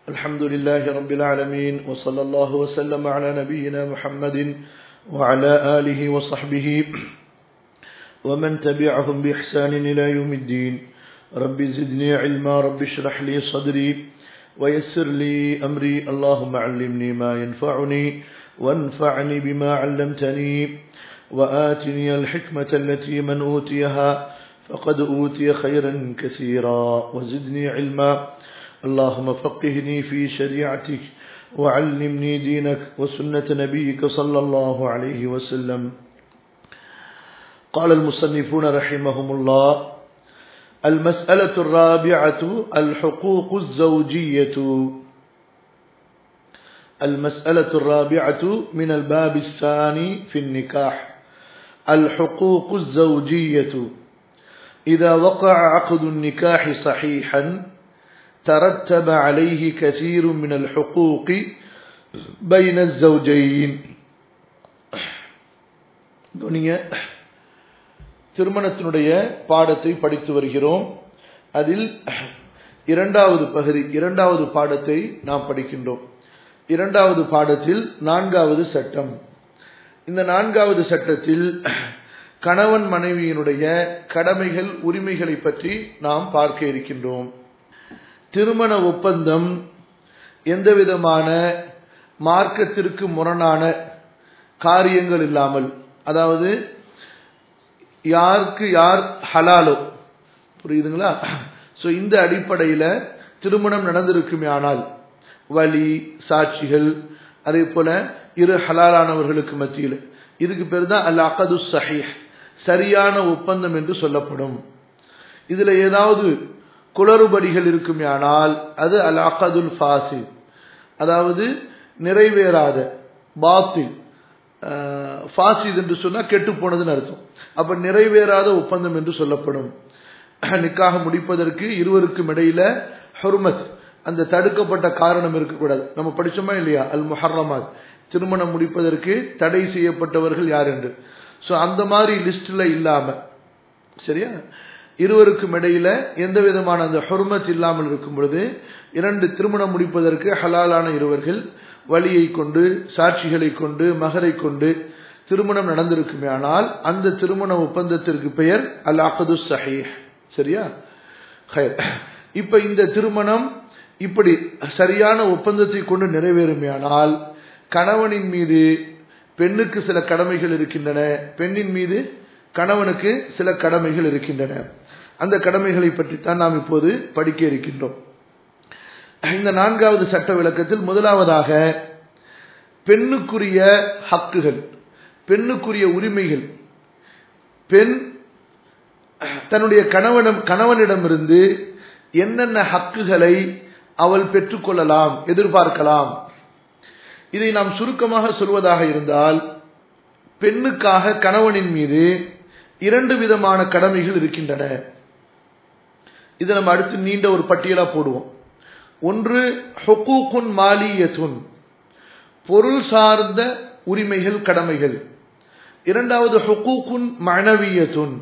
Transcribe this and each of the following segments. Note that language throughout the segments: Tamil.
الحمد لله رب العالمين وصلى الله وسلم على نبينا محمد وعلى آله وصحبه ومن تبعهم بإحسان إلى يوم الدين رب زدني علما رب اشرح لي صدري ويسر لي أمري اللهم علمني ما ينفعني وانفعني بما علمتني وآتني الحكمة التي من أوتيها فقد أوتي خيرا كثيرا وزدني علما اللهم فقهني في شريعتك وعلمني دينك وسنة نبيك صلى الله عليه وسلم قال المصنفون رحمهم الله المسألة الرابعة الحقوق الزوجية المسألة الرابعة من الباب الثاني في النكاح الحقوق الزوجية إذا وقع عقد النكاح صحيحا ترتب عليه كثير من الحقوق بين الزوجين துணிய திருமணத்தினுடைய பாடத்தை படித்து வருகிறோம் அதில் இரண்டாவது பகுதி இரண்டாவது பாடத்தை நாம் படிக்கின்றோம் இரண்டாவது பாடத்தில் நான்காவது சட்டம் இந்த நான்காவது சட்டத்தில் கணவன் மனைவியினுடைய கடமைகள் உரிமைகளை பற்றி நாம் பார்க்க இருக்கின்றோம் திருமண ஒப்பந்தம் எந்த விதமான மார்க்கத்திற்கு முரணான காரியங்கள் இல்லாமல் அதாவது யாருக்கு யார் ஹலாலோ புரியுதுங்களா ஸோ இந்த அடிப்படையில் திருமணம் நடந்திருக்குமே ஆனால் வலி சாட்சிகள் அதே போல இரு ஹலாலானவர்களுக்கு மத்தியில் இதுக்கு பேர் தான் அல் அகது சஹீஹ் சரியான ஒப்பந்தம் என்று சொல்லப்படும் இதுல ஏதாவது குளறுபடிகள் இருக்குமே ஆனால் அது அல் அகதுல் ஃபாசி அதாவது நிறைவேறாத பாத்தில் ஃபாசித் என்று சொன்னால் கெட்டு போனதுன்னு அர்த்தம் அப்ப நிறைவேறாத ஒப்பந்தம் என்று சொல்லப்படும் நிக்காக முடிப்பதற்கு இருவருக்கும் இடையில ஹுர்மத் அந்த தடுக்கப்பட்ட காரணம் இருக்கக்கூடாது நம்ம படிச்சோமா இல்லையா அல் முஹர்ரமாத் திருமணம் முடிப்பதற்கு தடை செய்யப்பட்டவர்கள் யார் என்று ஸோ அந்த மாதிரி லிஸ்ட்ல இல்லாம சரியா இருவருக்கும் இடையில எந்த விதமான அந்த ஹொர்மத் இல்லாமல் இருக்கும் பொழுது இரண்டு திருமணம் முடிப்பதற்கு ஹலாலான இருவர்கள் வழியை கொண்டு சாட்சிகளை கொண்டு மகரை கொண்டு திருமணம் நடந்திருக்குமே ஆனால் அந்த திருமண ஒப்பந்தத்திற்கு பெயர் அல் அகது சஹீஹ் சரியா இப்ப இந்த திருமணம் இப்படி சரியான ஒப்பந்தத்தை கொண்டு நிறைவேறுமே ஆனால் கணவனின் மீது பெண்ணுக்கு சில கடமைகள் இருக்கின்றன பெண்ணின் மீது கணவனுக்கு சில கடமைகள் இருக்கின்றன அந்த கடமைகளை பற்றித்தான் நாம் இப்போது படிக்க இருக்கின்றோம் இந்த நான்காவது சட்ட விளக்கத்தில் முதலாவதாக பெண்ணுக்குரிய ஹக்குகள் பெண்ணுக்குரிய உரிமைகள் பெண் தன்னுடைய கணவனம் கணவனிடமிருந்து என்னென்ன ஹக்குகளை அவள் பெற்றுக்கொள்ளலாம் எதிர்பார்க்கலாம் இதை நாம் சுருக்கமாக சொல்வதாக இருந்தால் பெண்ணுக்காக கணவனின் மீது இரண்டு விதமான கடமைகள் இருக்கின்றன இதை நம்ம அடுத்து நீண்ட ஒரு பட்டியலா போடுவோம் ஒன்று ஹொக்கூக்குன் மாலியத்துன் பொருள் சார்ந்த உரிமைகள் கடமைகள் இரண்டாவது ஹொக்கூக்குன் மனவியத்துன்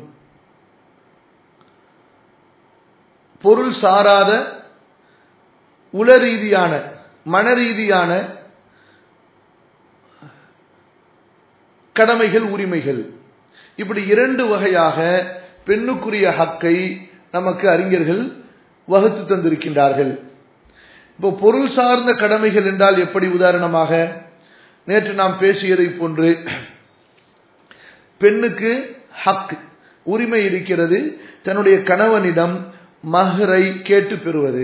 பொருள் சாராத உள ரீதியான மன ரீதியான கடமைகள் உரிமைகள் இப்படி இரண்டு வகையாக பெண்ணுக்குரிய ஹக்கை நமக்கு அறிஞர்கள் வகுத்து தந்திருக்கின்றார்கள் இப்போ பொருள் சார்ந்த கடமைகள் என்றால் எப்படி உதாரணமாக நேற்று நாம் பேசியதை போன்று பெண்ணுக்கு ஹக் உரிமை இருக்கிறது தன்னுடைய கணவனிடம் மஹரை கேட்டு பெறுவது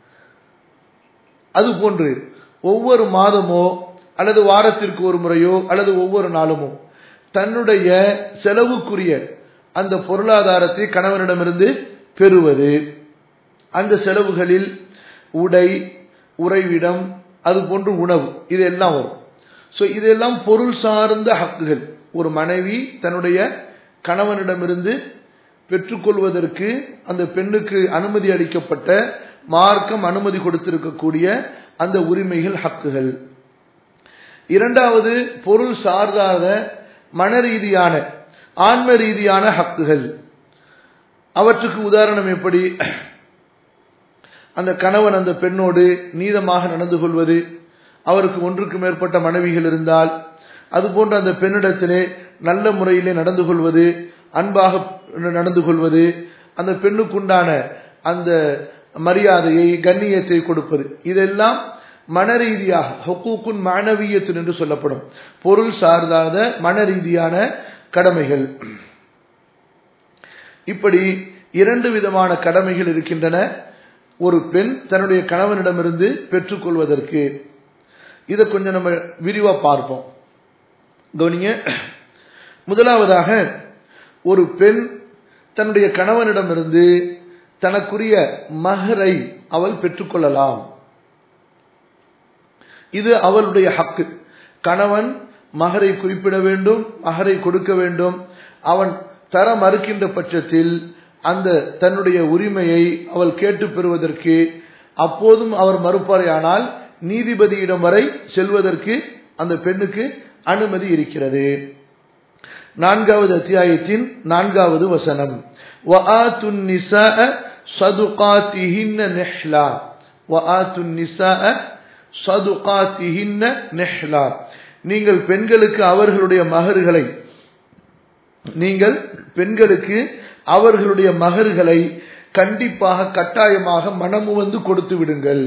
அதுபோன்று ஒவ்வொரு மாதமோ அல்லது வாரத்திற்கு ஒரு முறையோ அல்லது ஒவ்வொரு நாளுமோ தன்னுடைய செலவுக்குரிய அந்த பொருளாதாரத்தை கணவனிடமிருந்து பெறுவது அந்த செலவுகளில் உடை உறைவிடம் அது போன்று உணவு இதெல்லாம் வரும் ஸோ இதெல்லாம் பொருள் சார்ந்த ஹக்குகள் ஒரு மனைவி தன்னுடைய கணவனிடமிருந்து பெற்றுக்கொள்வதற்கு அந்த பெண்ணுக்கு அனுமதி அளிக்கப்பட்ட மார்க்கம் அனுமதி கொடுத்திருக்கக்கூடிய அந்த உரிமைகள் ஹக்குகள் இரண்டாவது பொருள் சார்ந்தாத மன ரீதியான ஆன்ம ரீதியான ஹக்குகள் அவற்றுக்கு உதாரணம் எப்படி அந்த கணவன் அந்த பெண்ணோடு நீதமாக நடந்து கொள்வது அவருக்கு ஒன்றுக்கு மேற்பட்ட மனைவிகள் இருந்தால் அதுபோன்ற அந்த பெண்ணிடத்திலே நல்ல முறையிலே நடந்து கொள்வது அன்பாக நடந்து கொள்வது அந்த பெண்ணுக்குண்டான அந்த மரியாதையை கண்ணியத்தை கொடுப்பது இதெல்லாம் மன ரீதியாக ஹொக்கூக்குன் மாணவியத்தின் என்று சொல்லப்படும் பொருள் சார்ந்தாத மன ரீதியான கடமைகள் இப்படி இரண்டு விதமான கடமைகள் இருக்கின்றன ஒரு பெண் தன்னுடைய கணவனிடமிருந்து பெற்றுக்கொள்வதற்கு இதை கொஞ்சம் நம்ம விரிவா பார்ப்போம் கவனிங்க முதலாவதாக ஒரு பெண் தன்னுடைய கணவனிடமிருந்து தனக்குரிய மகரை அவள் பெற்றுக்கொள்ளலாம் இது அவளுடைய ஹக்கு கணவன் மகரை குறிப்பிட வேண்டும் மகரை கொடுக்க வேண்டும் அவன் தர மறுக்கின்ற பட்சத்தில் அந்த தன்னுடைய உரிமையை அவள் கேட்டு பெறுவதற்கு அப்போதும் அவர் மறுப்பாரையானால் நீதிபதியிடம் வரை செல்வதற்கு அந்த பெண்ணுக்கு அனுமதி இருக்கிறது நான்காவது அத்தியாயத்தின் நான்காவது வசனம் وآتوا النساء صدقاتهن نحلا وآتوا النساء صدقاتهن نحلا நீங்கள் பெண்களுக்கு அவர்களுடைய மகர்களை நீங்கள் பெண்களுக்கு அவர்களுடைய மகர்களை கண்டிப்பாக கட்டாயமாக மனமு வந்து கொடுத்து விடுங்கள்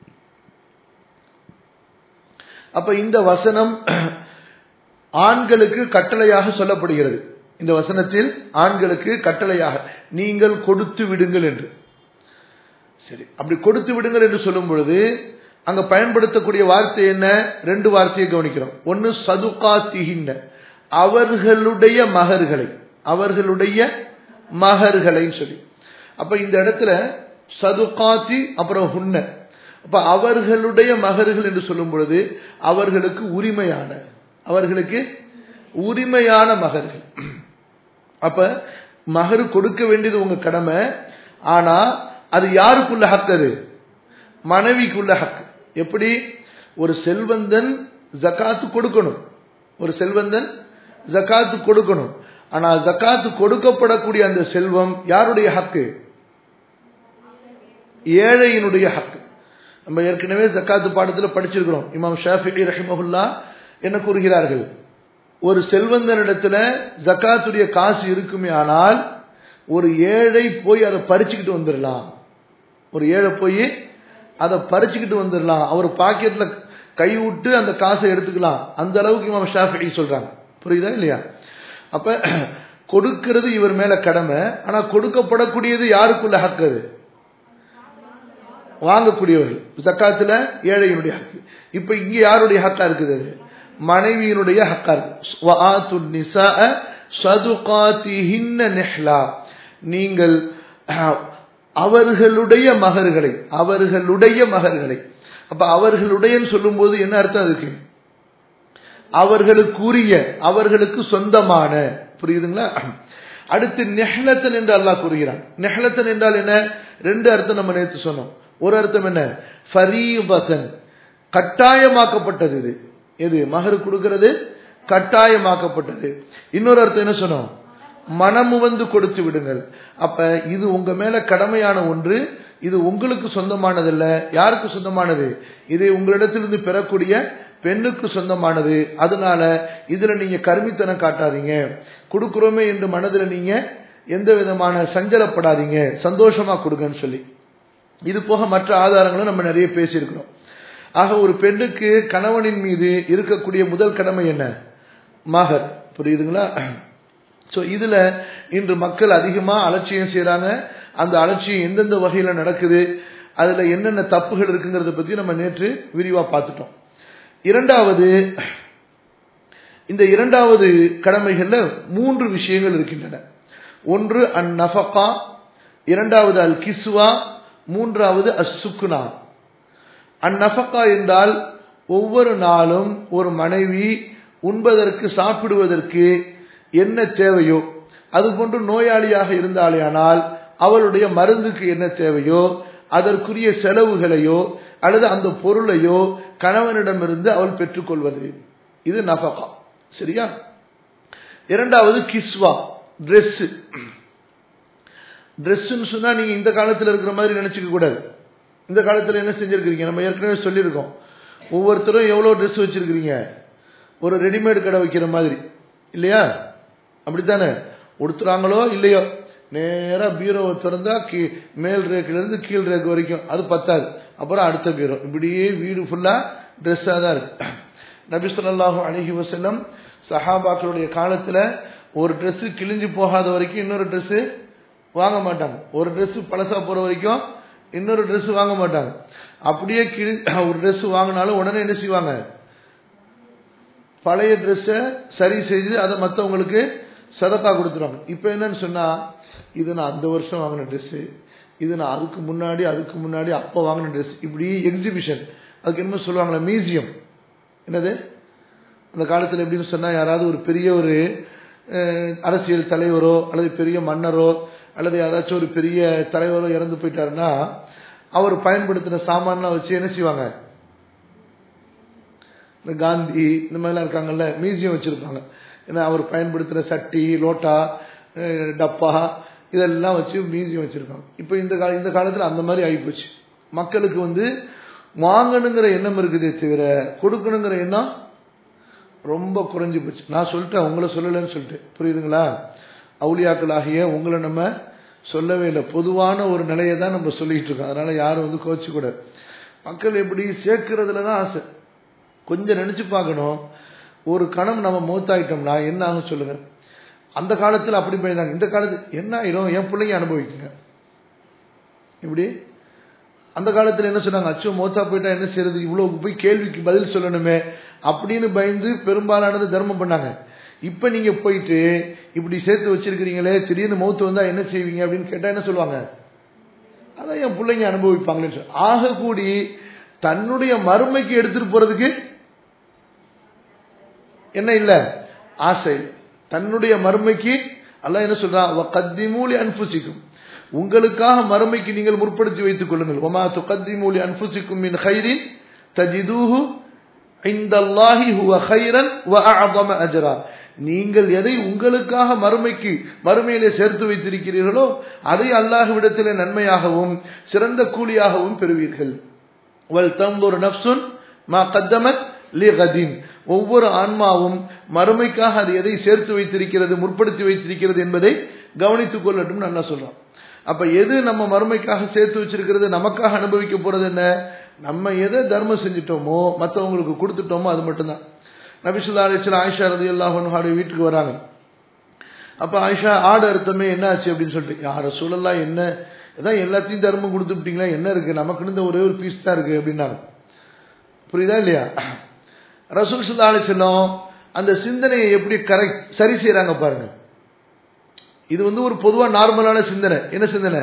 அப்ப இந்த வசனம் ஆண்களுக்கு கட்டளையாக சொல்லப்படுகிறது இந்த வசனத்தில் ஆண்களுக்கு கட்டளையாக நீங்கள் கொடுத்து விடுங்கள் என்று சரி அப்படி கொடுத்து விடுங்கள் என்று சொல்லும் பொழுது அங்க பயன்படுத்தக்கூடிய வார்த்தை என்ன ரெண்டு வார்த்தையை கவனிக்கிறோம் ஒன்னு சதுகா திகின்ன அவர்களுடைய மகர்களை அவர்களுடைய மகர்களை சொல்லி அப்ப இந்த இடத்துல சதுகாத்தி அப்புறம் ஹுன்ன அப்ப அவர்களுடைய மகர்கள் என்று சொல்லும் பொழுது அவர்களுக்கு உரிமையான அவர்களுக்கு உரிமையான மகர்கள் அப்ப மகர் கொடுக்க வேண்டியது உங்க கடமை ஆனா அது யாருக்குள்ள ஹக் அது மனைவிக்குள்ள ஹக் எப்படி ஒரு செல்வந்தன் ஜக்காத்து கொடுக்கணும் ஒரு செல்வந்தன் ஜக்காத்து கொடுக்கணும் ஆனா ஜக்காத்து கொடுக்கப்படக்கூடிய அந்த செல்வம் யாருடைய ஹக்கு ஏழையினுடைய ஹக்கு நம்ம ஏற்கனவே ஜக்காத்து பாடத்தில் படிச்சிருக்கிறோம் இமாம் ஷாஃபி ரஹிமஹுல்லா என்ன கூறுகிறார்கள் ஒரு செல்வந்தனிடத்துல ஜக்காத்துடைய காசு இருக்குமே ஆனால் ஒரு ஏழை போய் அதை பறிச்சுக்கிட்டு வந்துடலாம் ஒரு ஏழை போய் அதை பறிச்சுக்கிட்டு வந்துடலாம் அவர் பாக்கெட்ல கை விட்டு அந்த காசை எடுத்துக்கலாம் அந்த அளவுக்கு இமாம் ஷாஃபி சொல்றாங்க புரியுதா இல்லையா அப்ப கொடுக்கிறது இவர் மேல கடமை ஆனா கொடுக்கப்படக்கூடியது யாருக்குள்ள ஹக்கு அது வாங்கக்கூடியவர்கள் ஜக்காத்துல ஏழையினுடைய ஹக்கு இப்ப இங்க யாருடைய ஹக்கா இருக்குது அது மனைவியினுடைய ஹக்கா இருக்கு நீங்கள் அவர்களுடைய மகர்களை அவர்களுடைய மகர்களை அப்ப அவர்களுடைய சொல்லும் போது என்ன அர்த்தம் இருக்கு அவர்களுக்குரிய அவர்களுக்கு சொந்தமான புரியுதுங்களா அடுத்து நெஹ்லத்தன் என்று அல்லாஹ் கூறுகிறான் நெஹ்லத்தன் என்றால் என்ன ரெண்டு அர்த்தம் நம்ம நேற்று சொன்னோம் ஒரு அர்த்தம் என்ன ஃபரீபத்தன் கட்டாயமாக்கப்பட்டது இது எது மகர் கொடுக்கிறது கட்டாயமாக்கப்பட்டது இன்னொரு அர்த்தம் என்ன சொன்னோம் மனமு வந்து கொடுத்து விடுங்கள் அப்ப இது உங்க மேல கடமையான ஒன்று இது உங்களுக்கு சொந்தமானதல்ல யாருக்கு சொந்தமானது இது உங்களிடத்திலிருந்து பெறக்கூடிய பெண்ணுக்கு சொந்தமானது அதனால இதுல நீங்க கருமித்தனம் காட்டாதீங்க கொடுக்கிறோமே என்று மனதில் நீங்க எந்த விதமான சஞ்சலப்படாதீங்க சந்தோஷமா கொடுங்கன்னு சொல்லி இது போக மற்ற ஆதாரங்களும் நம்ம நிறைய பேசியிருக்கிறோம் ஆக ஒரு பெண்ணுக்கு கணவனின் மீது இருக்கக்கூடிய முதல் கடமை என்ன மகர் புரியுதுங்களா ஸோ இதுல இன்று மக்கள் அதிகமா அலட்சியம் செய்யறாங்க அந்த அலட்சியம் எந்தெந்த வகையில நடக்குது அதுல என்னென்ன தப்புகள் இருக்குங்கிறத பத்தி நம்ம நேற்று விரிவா பார்த்துட்டோம் இரண்டாவது இந்த இரண்டாவது கடமைகள்ல மூன்று விஷயங்கள் இருக்கின்றன ஒன்று அந் நஃபகா இரண்டாவது அல் கிஸ்வா மூன்றாவது அசுக்குனா அந்நஃபக்கா என்றால் ஒவ்வொரு நாளும் ஒரு மனைவி உண்பதற்கு சாப்பிடுவதற்கு என்ன தேவையோ அதுபோன்று நோயாளியாக இருந்தாலேயானால் அவளுடைய மருந்துக்கு என்ன தேவையோ அதற்குரிய செலவுகளையோ அல்லது அந்த பொருளையோ கணவனிடமிருந்து அவள் பெற்றுக்கொள்வது இது நஃபகா சரியா இரண்டாவது கிஸ்வா ட்ரெஸ் ட்ரெஸ்ன்னு சொன்னா நீங்க இந்த காலத்தில் இருக்கிற மாதிரி நினைச்சுக்க கூடாது இந்த காலத்தில் என்ன செஞ்சிருக்கிறீங்க நம்ம ஏற்கனவே சொல்லியிருக்கோம் ஒவ்வொருத்தரும் எவ்வளோ ட்ரெஸ் வச்சிருக்கிறீங்க ஒரு ரெடிமேட் கடை வைக்கிற மாதிரி இல்லையா அப்படித்தானே உடுத்துறாங்களோ இல்லையோ நேராக பீரோவை திறந்தா கீ மேல் ரேக்கிலேருந்து கீழ் ரேக் வரைக்கும் அது பத்தாது அப்புறம் அடுத்த பீரோ இப்படியே வீடு ஃபுல்லாக ட்ரெஸ்ஸாக தான் இருக்கு நபி சொல்லாஹு அலஹி வசல்லம் சஹாபாக்களுடைய காலத்தில் ஒரு ட்ரெஸ்ஸு கிழிஞ்சு போகாத வரைக்கும் இன்னொரு ட்ரெஸ்ஸு வாங்க மாட்டாங்க ஒரு ட்ரெஸ்ஸு பழசா போகிற வரைக்கும் இன்னொரு ட்ரெஸ் வாங்க மாட்டாங்க அப்படியே கிழி ஒரு ட்ரெஸ் வாங்கினாலும் உடனே என்ன செய்வாங்க பழைய ட்ரெஸ்ஸை சரி செய்து அதை மற்றவங்களுக்கு சதக்கா கொடுத்துருவாங்க இப்போ என்னன்னு சொன்னால் இது நான் அந்த வருஷம் வாங்கின ட்ரெஸ்ஸு இது நான் அதுக்கு முன்னாடி அதுக்கு முன்னாடி அப்போ வாங்கின ட்ரெஸ் இப்படி எக்ஸிபிஷன் அதுக்கு என்ன சொல்லுவாங்களே மியூசியம் என்னது அந்த காலத்தில் எப்படின்னு சொன்னால் யாராவது ஒரு பெரிய ஒரு அரசியல் தலைவரோ அல்லது பெரிய மன்னரோ அல்லது யாராச்சும் ஒரு பெரிய தலைவரோ இறந்து போயிட்டாருன்னா அவர் பயன்படுத்தின சாமான்லாம் வச்சு என்ன செய்வாங்க இந்த காந்தி இந்த மாதிரிலாம் இருக்காங்கல்ல மியூசியம் வச்சுருப்பாங்க ஏன்னா அவர் பயன்படுத்துகிற சட்டி லோட்டா டப்பா இதெல்லாம் வச்சு மியூசியம் வச்சுருக்காங்க இப்போ இந்த கால இந்த காலத்தில் அந்த மாதிரி ஆகிப்போச்சு மக்களுக்கு வந்து வாங்கணுங்கிற எண்ணம் இருக்குதே தவிர கொடுக்கணுங்கிற எண்ணம் ரொம்ப குறைஞ்சி போச்சு நான் சொல்லிட்டேன் உங்களை சொல்லலைன்னு சொல்லிட்டேன் புரியுதுங்களா அவுளியாக்களாகிய உங்களை நம்ம சொல்லவே இல்லை பொதுவான ஒரு நிலையை தான் நம்ம சொல்லிட்டு இருக்கோம் அதனால யாரும் வந்து கோச்சு கூட மக்கள் எப்படி சேர்க்கறதுல தான் ஆசை கொஞ்சம் நினைச்சு பார்க்கணும் ஒரு கணம் நம்ம மூத்தாயிட்டோம்னா என்ன ஆகும் சொல்லுங்க அந்த காலத்தில் அப்படி போயிருந்தாங்க இந்த காலத்து என்ன ஆயிரும் என் பிள்ளைங்க அனுபவிக்குங்க இப்படி அந்த காலத்தில் என்ன சொன்னாங்க அச்சோ மோத்தா போயிட்டா என்ன செய்யறது இவ்வளவு போய் கேள்விக்கு பதில் சொல்லணுமே அப்படின்னு பயந்து பெரும்பாலானது தர்மம் பண்ணாங்க இப்ப நீங்க போயிட்டு இப்படி சேர்த்து வச்சிருக்கிறீங்களே திடீர்னு மௌத்து வந்தா என்ன செய்வீங்க அப்படின்னு கேட்டா என்ன சொல்லுவாங்க அதான் என் பிள்ளைங்க அனுபவிப்பாங்களேன்னு சொல்லி ஆக கூடி தன்னுடைய மறுமைக்கு எடுத்துட்டு போறதுக்கு என்ன இல்ல ஆசை தன்னுடைய மறுமைக்கு அல்ல என்ன சொல்றான் கத்திமூலி அன்புசிக்கும் உங்களுக்காக மறுமைக்கு நீங்கள் முற்படுத்தி வைத்துக் கொள்ளுங்கள் ஒமா துகத்திமூலி அன்புசிக்கும் மின் ஹைரின் தஜிதூஹு இந்தல்லாஹி ஹுவ ஹைரன் வ அஅதம அஜரா நீங்கள் எதை உங்களுக்காக மறுமைக்கு மறுமையிலே சேர்த்து வைத்திருக்கிறீர்களோ அதை அல்லாஹ்விடத்திலே நன்மையாகவும் சிறந்த கூலியாகவும் பெறுவீர்கள் வல் தம்புர் நப்சுன் மா கத்தமத் லிகதீன் ஒவ்வொரு ஆன்மாவும் மறுமைக்காக அது எதை சேர்த்து வைத்திருக்கிறது முற்படுத்தி வைத்திருக்கிறது என்பதை கவனித்துக் கொள்ளட்டும் நல்லா சொல்றான் அப்ப எது நம்ம மறுமைக்காக சேர்த்து வச்சிருக்கிறது நமக்காக அனுபவிக்க போறது என்ன நம்ம எதை தர்மம் செஞ்சிட்டோமோ மற்றவங்களுக்கு கொடுத்துட்டோமோ அது மட்டும்தான் நபிசுல்லா அலிஸ்லாம் ஆயிஷா ரதி அல்லாஹனுடைய வீட்டுக்கு வராங்க அப்ப ஆயிஷா ஆடு அர்த்தமே என்ன ஆச்சு அப்படின்னு சொல்லிட்டு யார சூழல்லாம் என்ன ஏதாவது எல்லாத்தையும் தர்மம் கொடுத்துட்டீங்களா என்ன இருக்கு நமக்கு இருந்த ஒரே ஒரு பீஸ் தான் இருக்கு அப்படின்னாங்க புரியுதா இல்லையா ரசூல் சுல்லா அலிஸ்லாம் அந்த சிந்தனையை எப்படி கரெக்ட் சரி செய்யறாங்க பாருங்க இது வந்து ஒரு பொதுவா நார்மலான சிந்தனை என்ன சிந்தனை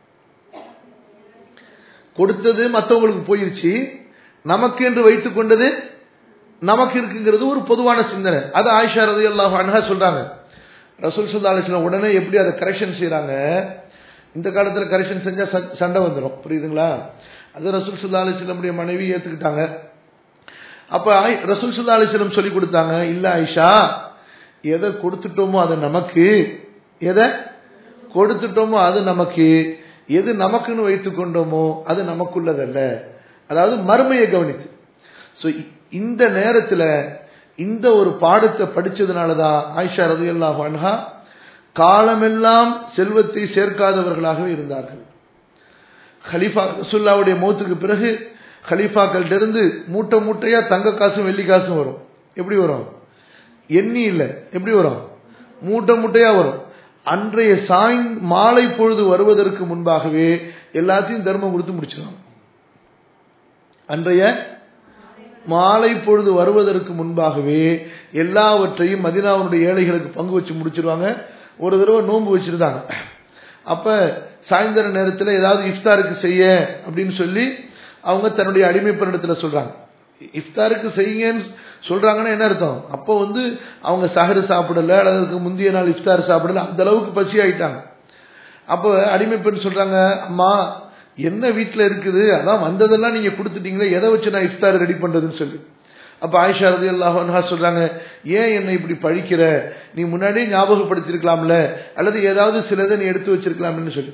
கொடுத்தது மற்றவங்களுக்கு போயிருச்சு நமக்கு என்று வைத்துக் கொண்டது நமக்கு இருக்குங்கிறது ஒரு பொதுவான சிந்தனை அது ஆயிஷா ரதி அல்லாஹ் அன்ஹா சொல்றாங்க ரசூல் சுல்லா அலிஸ்லாம் உடனே எப்படி அதை கரெக்ஷன் செய்யறாங்க இந்த காலத்துல கரெக்ஷன் செஞ்சா சண்டை வந்துடும் புரியுதுங்களா அது ரசூல் சுல்லா அலிஸ்லமுடைய மனைவி ஏத்துக்கிட்டாங்க அப்ப ரசூல் சுல்லா அலிஸ்லம் சொல்லி கொடுத்தாங்க இல்ல ஆயிஷா எதை கொடுத்துட்டோமோ அது நமக்கு எதை கொடுத்துட்டோமோ அது நமக்கு எது நமக்குன்னு வைத்துக் கொண்டோமோ அது நமக்குள்ளதல்ல அதாவது மறுமையை கவனித்து ஸோ இந்த நேரத்தில் இந்த ஒரு பாடத்தை படிச்சதுனாலதான் ஆயிஷா ரவி அல்லாஹ் அன்ஹா காலமெல்லாம் செல்வத்தை சேர்க்காதவர்களாகவே இருந்தார்கள் ஹலீஃபா ரசுல்லாவுடைய மௌத்துக்கு பிறகு ஹலீஃபாக்கள்ட்ட இருந்து மூட்டை மூட்டையா தங்க காசும் வெள்ளி காசும் வரும் எப்படி வரும் எண்ணி இல்லை எப்படி வரும் மூட்டை மூட்டையா வரும் அன்றைய சாய் மாலை பொழுது வருவதற்கு முன்பாகவே எல்லாத்தையும் தர்மம் கொடுத்து முடிச்சிடலாம் அன்றைய மாலை பொழுது வருவதற்கு முன்பாகவே எல்லாவற்றையும் மதினாவுடைய ஏழைகளுக்கு பங்கு வச்சு முடிச்சிருவாங்க ஒரு தடவை நோன்பு வச்சிருந்தாங்க அப்ப சாயந்தர நேரத்தில் ஏதாவது இஃப்தாருக்கு செய்ய அப்படின்னு சொல்லி அவங்க தன்னுடைய அடிமைப்பனிடத்துல சொல்றாங்க இஃப்தாருக்கு செய்யுங்கன்னு சொல்றாங்கன்னா என்ன அர்த்தம் அப்போ வந்து அவங்க சஹரு சாப்பிடல அல்லது முந்தைய நாள் இஃப்தார் சாப்பிடல அந்த அளவுக்கு பசி ஆயிட்டாங்க அப்போ அடிமை பெண் சொல்றாங்க அம்மா என்ன வீட்டில் இருக்குது அதான் வந்ததெல்லாம் நீங்க கொடுத்துட்டீங்களே எதை வச்சு நான் இஃப்தார் ரெடி பண்றதுன்னு சொல்லி அப்ப ஆயிஷா ரதி அல்லாஹா சொல்றாங்க ஏன் என்னை இப்படி பழிக்கிற நீ முன்னாடியே ஞாபகப்படுத்திருக்கலாம்ல அல்லது ஏதாவது சிலதை நீ எடுத்து வச்சிருக்கலாம்னு சொல்லி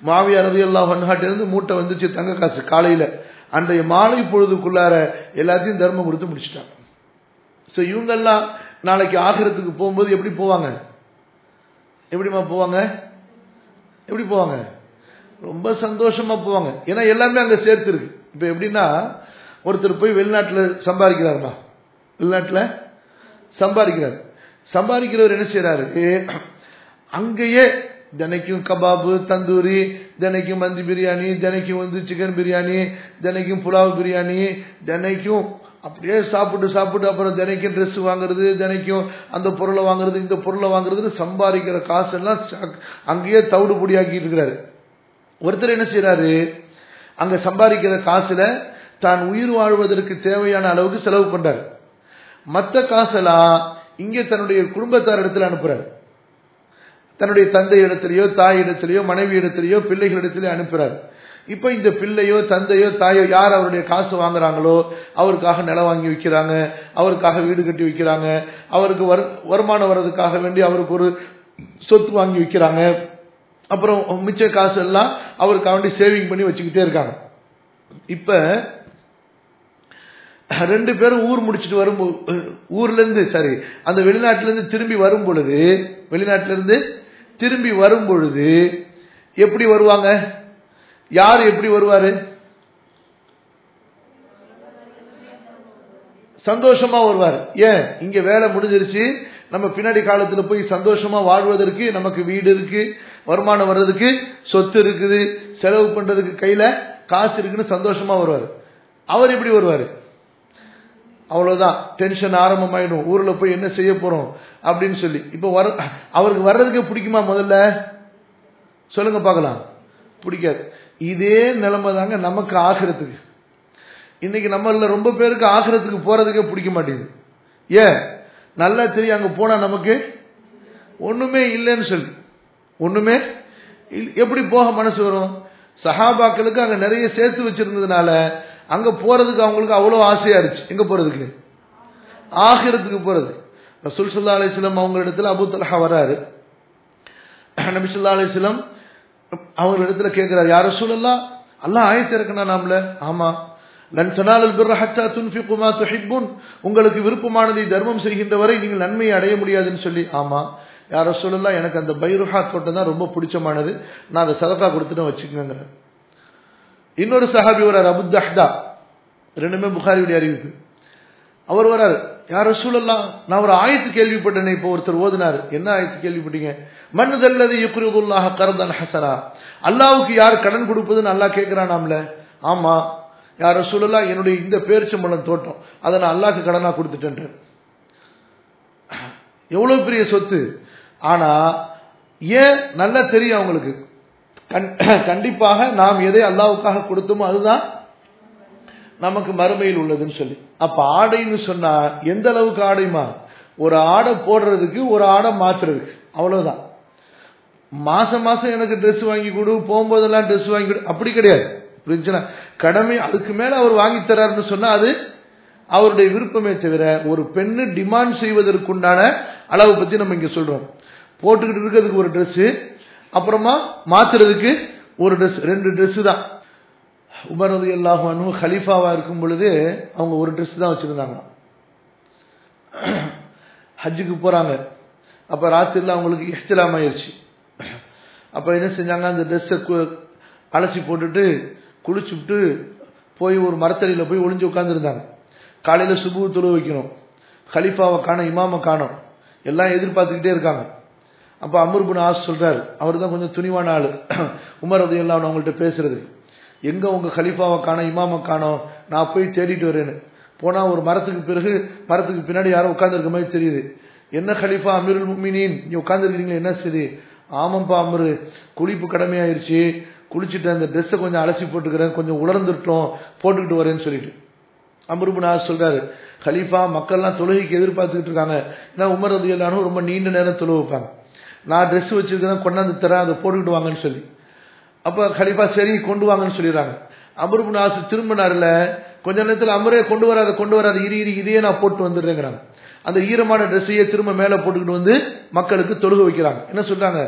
மாவியார் ரவி அல்லா இருந்து மூட்டை வந்துச்சு தங்க காசு காலையில அன்றைய மாலை பொழுதுக்குள்ளார எல்லாத்தையும் தர்மம் கொடுத்து முடிச்சிட்டாங்க ஸோ இவங்கெல்லாம் நாளைக்கு ஆகிறதுக்கு போகும்போது எப்படி போவாங்க எப்படிமா போவாங்க எப்படி போவாங்க ரொம்ப சந்தோஷமா போவாங்க ஏன்னா எல்லாமே அங்க சேர்த்து இருக்கு இப்ப எப்படின்னா ஒருத்தர் போய் வெளிநாட்டுல சம்பாதிக்கிறாருமா வெளிநாட்டுல சம்பாதிக்கிறார் சம்பாதிக்கிறவர் என்ன செய்யறாரு அங்கேயே தினைக்கும் கபாபு தந்தூரி தினைக்கும் மந்தி பிரியாணி தினைக்கும் வந்து சிக்கன் பிரியாணி தினைக்கும் புலாவ் பிரியாணி தினைக்கும் அப்படியே சாப்பிட்டு சாப்பிட்டு அப்புறம் தினைக்கும் ட்ரெஸ் வாங்குறது தினைக்கும் அந்த பொருளை வாங்குறது இந்த பொருளை வாங்குறதுன்னு சம்பாதிக்கிற காசெல்லாம் அங்கேயே தவிடு பொடியாக்கிட்டு இருக்கிறாரு ஒருத்தர் என்ன செய்யறாரு அங்க சம்பாதிக்கிற காசுல தான் உயிர் வாழ்வதற்கு தேவையான அளவுக்கு செலவு பண்றாரு மற்ற காசெல்லாம் இங்கே தன்னுடைய குடும்பத்தார் இடத்துல அனுப்புறாரு தன்னுடைய தந்தை இடத்திலேயோ தாய் இடத்திலேயோ மனைவி இடத்திலேயோ பிள்ளைகள் இடத்திலேயோ அனுப்புறாரு இப்ப இந்த பிள்ளையோ தந்தையோ தாயோ யார் அவருடைய காசு வாங்குறாங்களோ அவருக்காக நிலம் வாங்கி வைக்கிறாங்க அவருக்காக வீடு கட்டி வைக்கிறாங்க அவருக்கு வருமானம் வர்றதுக்காக வேண்டி அவருக்கு ஒரு சொத்து வாங்கி வைக்கிறாங்க அப்புறம் மிச்ச காசு எல்லாம் அவருக்காக வேண்டி சேவிங் பண்ணி வச்சுக்கிட்டே இருக்காங்க இப்ப ரெண்டு பேரும் ஊர் முடிச்சுட்டு வரும் ஊர்ல இருந்து சரி அந்த வெளிநாட்டுல இருந்து திரும்பி வரும் பொழுது வெளிநாட்டுல இருந்து திரும்பி வரும் பொழுது எப்படி வருவாங்க யார் எப்படி வருவாரு சந்தோஷமா வருவார் ஏன் இங்க வேலை முடிஞ்சிருச்சு நம்ம பின்னாடி காலத்துல போய் சந்தோஷமா வாழ்வதற்கு நமக்கு வீடு இருக்கு வருமானம் வர்றதுக்கு சொத்து இருக்குது செலவு பண்றதுக்கு கையில காசு இருக்குன்னு சந்தோஷமா வருவார் அவர் எப்படி வருவாரு அவ்வளவுதான் டென்ஷன் ஆரம்பமாயிடும் ஊர்ல போய் என்ன செய்ய போறோம் அப்படின்னு சொல்லி இப்ப வர அவருக்கு வர்றதுக்கு பிடிக்குமா முதல்ல சொல்லுங்க பார்க்கலாம் பிடிக்காது இதே நிலைமை தாங்க நமக்கு ஆகிறதுக்கு இன்னைக்கு நம்மள ரொம்ப பேருக்கு ஆகிறதுக்கு போறதுக்கே பிடிக்க மாட்டேங்குது ஏன் நல்லா தெரியும் அங்க போனா நமக்கு ஒண்ணுமே இல்லைன்னு சொல்லி ஒண்ணுமே எப்படி போக மனசு வரும் சஹாபாக்களுக்கு அங்க நிறைய சேர்த்து வச்சிருந்ததுனால அங்க போறதுக்கு அவங்களுக்கு அவ்வளவு ஆசையா இருந்துச்சு எங்க போறதுக்கு ஆகிரத்துக்கு போறது ரசூல் சல்லா அலிஸ்லாம் அவங்க இடத்துல அபு தலஹா வராரு நபி சொல்லா அலிஸ்லாம் அவங்க இடத்துல கேட்கிறாரு யார சூழல்லா அல்லாஹ் ஆயத்து இருக்கனா நாமல ஆமா லன் தனாலல் பிர்ர ஹத்தா துன்ஃபிகு மா துஹிப்புன் உங்களுக்கு விருப்பமானதை தர்மம் செய்கின்ற வரை நீங்கள் நன்மையை அடைய முடியாதுன்னு சொல்லி ஆமா யார சொல்லலாம் எனக்கு அந்த பைருஹா தோட்டம் தான் ரொம்ப பிடிச்சமானது நான் அதை சதக்கா கொடுத்துட்டு வச்சுக்கோங்க இன்னொரு சஹாபி வரார் அபுத்தஹ்தா ரெண்டுமே புகாரியுடைய அறிவிப்பு அவர் வரார் யார் ரசூலல்லாம் நான் ஒரு ஆயத்து கேள்விப்பட்டேனே இப்போ ஒருத்தர் ஓதினார் என்ன ஆயத்து கேள்விப்பட்டீங்க மன்னதல்லது யுக்ரிதுல்லாஹ கரதன் ஹசனா அல்லாவுக்கு யார் கடன் கொடுப்பதுன்னு அல்லாஹ் கேட்கிறானாம்ல ஆமா யார் ரசூலல்லாம் என்னுடைய இந்த பேரிச்சம்பழம் தோட்டம் அதை நான் அல்லாஹ்க்கு கடனா கொடுத்துட்டேன் எவ்வளவு பெரிய சொத்து ஆனா ஏன் நல்லா தெரியும் அவங்களுக்கு கண்டிப்பாக நாம் எதை அல்லாவுக்காக கொடுத்தோமோ அதுதான் நமக்கு மறுமையில் உள்ளதுன்னு சொல்லி அப்ப ஆடைன்னு சொன்னா எந்த அளவுக்கு ஆடைமா ஒரு ஆடை போடுறதுக்கு ஒரு ஆடை மாத்துறதுக்கு அவ்வளவுதான் மாசம் மாசம் எனக்கு ட்ரெஸ் வாங்கி கொடு போகும்போதெல்லாம் ட்ரெஸ் வாங்கி கொடு அப்படி கிடையாது புரிஞ்சுனா கடமை அதுக்கு மேல அவர் வாங்கி தராருன்னு சொன்னா அது அவருடைய விருப்பமே தவிர ஒரு பெண்ணு டிமாண்ட் செய்வதற்குண்டான அளவு பத்தி நம்ம இங்க சொல்றோம் போட்டுக்கிட்டு இருக்கிறதுக்கு ஒரு ட்ரெஸ் அப்புறமா மாத்துறதுக்கு ஒரு ட்ரெஸ் ரெண்டு ட்ரெஸ் தான் உமர் ரதி அல்லாஹு ஹலீஃபாவா இருக்கும் பொழுது அவங்க ஒரு ட்ரெஸ் தான் வச்சிருந்தாங்க ஹஜ்ஜுக்கு போறாங்க அப்ப ராத்திரில அவங்களுக்கு இஹ்திலாம் ஆயிடுச்சு அப்ப என்ன செஞ்சாங்க அந்த ட்ரெஸ்ஸை அலசி போட்டுட்டு குளிச்சுட்டு போய் ஒரு மரத்தடியில் போய் ஒளிஞ்சு உட்காந்துருந்தாங்க காலையில சுபு தொழு வைக்கணும் ஹலீஃபாவை காணும் இமாமை காணும் எல்லாம் எதிர்பார்த்துக்கிட்டே இருக்காங்க அப்ப அமர்புன் ஆஸ் சொல்றாரு அவர் தான் கொஞ்சம் துணிவான ஆளு உமர் அது எல்லாம் அவங்கள்ட்ட பேசுறது எங்க உங்க ஹலீஃபாவை காணோம் இமாமை காணோம் நான் போய் தேடிட்டு வரேன்னு போனா ஒரு மரத்துக்கு பிறகு மரத்துக்கு பின்னாடி யாரும் உட்கார்ந்துருக்க மாதிரி தெரியுது என்ன ஹலீஃபா அமீருல் முமினின் நீ உட்காந்துருக்கீங்களா என்ன சரி ஆமாப்பா அமரு குளிப்பு கடமையாயிருச்சு குளிச்சுட்டு அந்த ட்ரெஸ்ஸை கொஞ்சம் அலசி போட்டுக்கிறேன் கொஞ்சம் உலர்ந்துட்டோம் போட்டுக்கிட்டு வரேன்னு சொல்லிட்டு அமருபுன் ஆஸ் சொல்றாரு ஹலீஃபா மக்கள்லாம் தொழுகைக்கு எதிர்பார்த்துக்கிட்டு இருக்காங்க ஏன்னா உமர் ரதி எல்லாரும் ரொம்ப நீண்ட நேரம் தொழு வைப்பாங்க நான் ட்ரெஸ் வச்சிருக்கிறேன் கொண்டாந்து தரேன் அதை போட்டுக்கிட்டு வாங்கன்னு சொல்லி அப்ப ஹலீஃபா சரி கொண்டு வாங்கன்னு சொல்லிடுறாங்க அமருபுன் ஆசு திரும்பினார்ல கொஞ்ச நேரத்தில் அமரே கொண்டு வராத கொண்டு வராத இரு இரு இதையே நான் போட்டு வந்துடுறேங்கிறாங்க அந்த ஈரமான ட்ரெஸ்ஸையே திரும்ப மேல போட்டுக்கிட்டு வந்து மக்களுக்கு தொழுக வைக்கிறாங்க என்ன சொல்றாங்க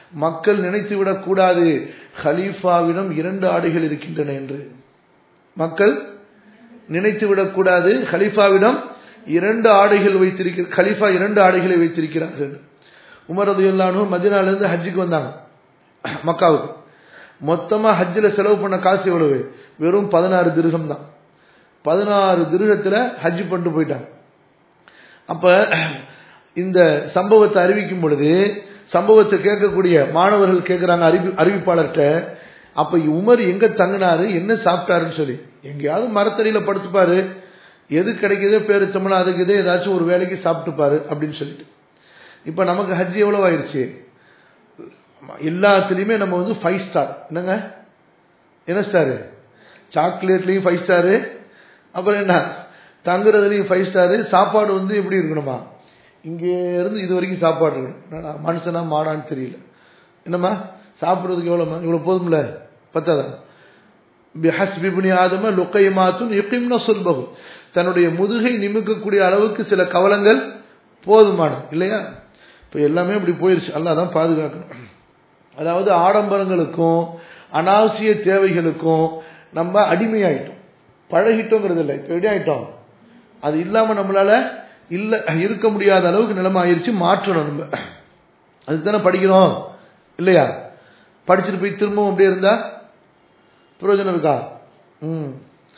மக்கள் நினைத்து விடக்கூடாது ஹலீஃபாவிடம் இரண்டு ஆடைகள் இருக்கின்றன என்று மக்கள் நினைத்து விடக்கூடாது ஹலீஃபாவிடம் இரண்டு ஆடைகள் வைத்திருக்கிற கலீஃபா இரண்டு ஆடைகளை வைத்திருக்கிறார்கள் உமர் ரதியுல்லானு மதினாலிருந்து ஹஜ்ஜுக்கு வந்தாங்க மக்காவுக்கு மொத்தமா ஹஜ்ஜில் செலவு பண்ண காசு எவ்வளவு வெறும் பதினாறு திருகம் தான் பதினாறு திருகத்துல ஹஜ் பண்ணிட்டு போயிட்டாங்க அப்ப இந்த சம்பவத்தை அறிவிக்கும் பொழுது சம்பவத்தை கேட்கக்கூடிய மாணவர்கள் கேட்கிறாங்க அறிவி அறிவிப்பாளர்கிட்ட அப்ப உமர் எங்க தங்கினாரு என்ன சாப்பிட்டாருன்னு சொல்லி எங்கேயாவது மரத்தடியில படுத்துப்பாரு எது கிடைக்குதோ பேருச்சம்பளம் அதுக்கு இதே ஏதாச்சும் ஒரு வேலைக்கு சாப்பிட்டுப்பாரு அப்படின்னு சொல்லிட்டு இப்ப நமக்கு ஹஜ் எவ்வளவு ஆயிருச்சு எல்லாத்துலயுமே நம்ம வந்து ஃபைவ் ஸ்டார் என்னங்க என்ன ஸ்டாரு சாக்லேட்லயும் ஃபைவ் ஸ்டாரு அப்புறம் என்ன தங்குறதுலயும் ஃபைவ் ஸ்டாரு சாப்பாடு வந்து எப்படி இருக்கணுமா இங்கே இருந்து இது வரைக்கும் சாப்பாடு இருக்கணும் மனுஷனா மாடான்னு தெரியல என்னம்மா சாப்பிட்றதுக்கு எவ்வளோமா இவ்வளோ போதும்ல பத்தாதா பிஹஸ்பிபுனி ஆதம லுக்கைமாத்தும் யுக்கிம்ன சொல்பகு தன்னுடைய முதுகை நிமிக்கக்கூடிய அளவுக்கு சில கவலங்கள் போதுமான இல்லையா இப்போ எல்லாமே இப்படி போயிருச்சு அல்லா தான் பாதுகாக்கணும் அதாவது ஆடம்பரங்களுக்கும் அனாவசிய தேவைகளுக்கும் நம்ம அடிமையாயிட்டோம் பழகிட்டோங்கிறது இல்லை இப்போ எப்படி ஆயிட்டோம் அது இல்லாம நம்மளால இல்ல இருக்க முடியாத அளவுக்கு நிலைமை ஆயிருச்சு மாற்றணும் நம்ம அதுக்கு தானே படிக்கிறோம் இல்லையா படிச்சுட்டு போய் திரும்பவும் அப்படியே இருந்தா பிரயோஜனம் இருக்கா ம்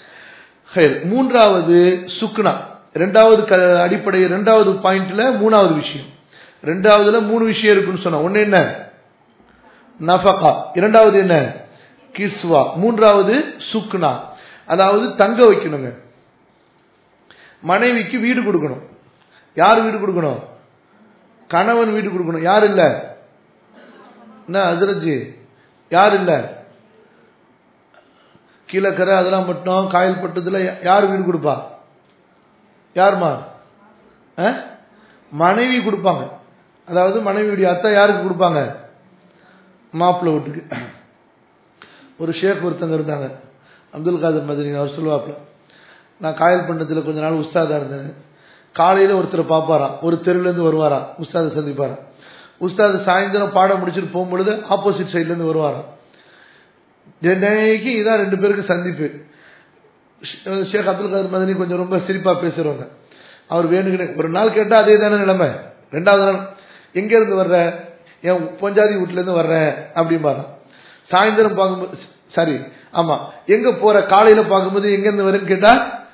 மூன்றாவது சுக்னா ரெண்டாவது அடிப்படை ரெண்டாவது பாயிண்ட்ல மூணாவது விஷயம் ரெண்டாவதுல மூணு விஷயம் இருக்குன்னு சொன்னா ஒன்னு என்ன நஃபகா இரண்டாவது என்ன கிஸ்வா மூன்றாவது சுக்னா அதாவது தங்க வைக்கணுங்க மனைவிக்கு வீடு கொடுக்கணும் யார் வீடு கொடுக்கணும் கணவன் வீடு கொடுக்கணும் யார் இல்ல என்ன அசரஜி யார் இல்ல கீழக்கரை அதெல்லாம் மட்டும் காயல் பட்டத்துல யார் வீடு கொடுப்பா யாருமா மனைவி கொடுப்பாங்க அதாவது மனைவியுடைய அத்தை யாருக்கு கொடுப்பாங்க மாப்பிள்ளை வீட்டுக்கு ஒரு ஷேக் ஒருத்தங்க இருந்தாங்க அப்துல் காதர் மதனி அவர் சொல்லுவாப்ல நான் காயல் பண்ணத்தில் கொஞ்ச நாள் உஸ்தாதா இருந்தேன் காலையில் ஒருத்தரை பார்ப்பாராம் ஒரு தெருவுலேருந்து வருவாராம் உஸ்தாதை சந்திப்பாராம் உஸ்தாது சாயந்தரம் பாடம் முடிச்சுட்டு போகும்பொழுது ஆப்போசிட் சைட்லேருந்து வருவாராம் தினைக்கு இதான் ரெண்டு பேருக்கு சந்திப்பு ஷேக் அப்துல் காதர் மதனி கொஞ்சம் ரொம்ப சிரிப்பா பேசுறவங்க அவர் வேணுங்கிற ஒரு நாள் கேட்டா அதே தானே நிலைமை ரெண்டாவது நாள் எங்க இருந்து வர்ற என் பொஞ்சாதி வீட்டுல இருந்து வர்றேன் அப்படிம்பாங்க சாயந்தரம் பார்க்கும்போது சரி ஆமா எங்க போற காலையில பார்க்கும்போது எங்க இருந்து வரேன்னு கேட்டா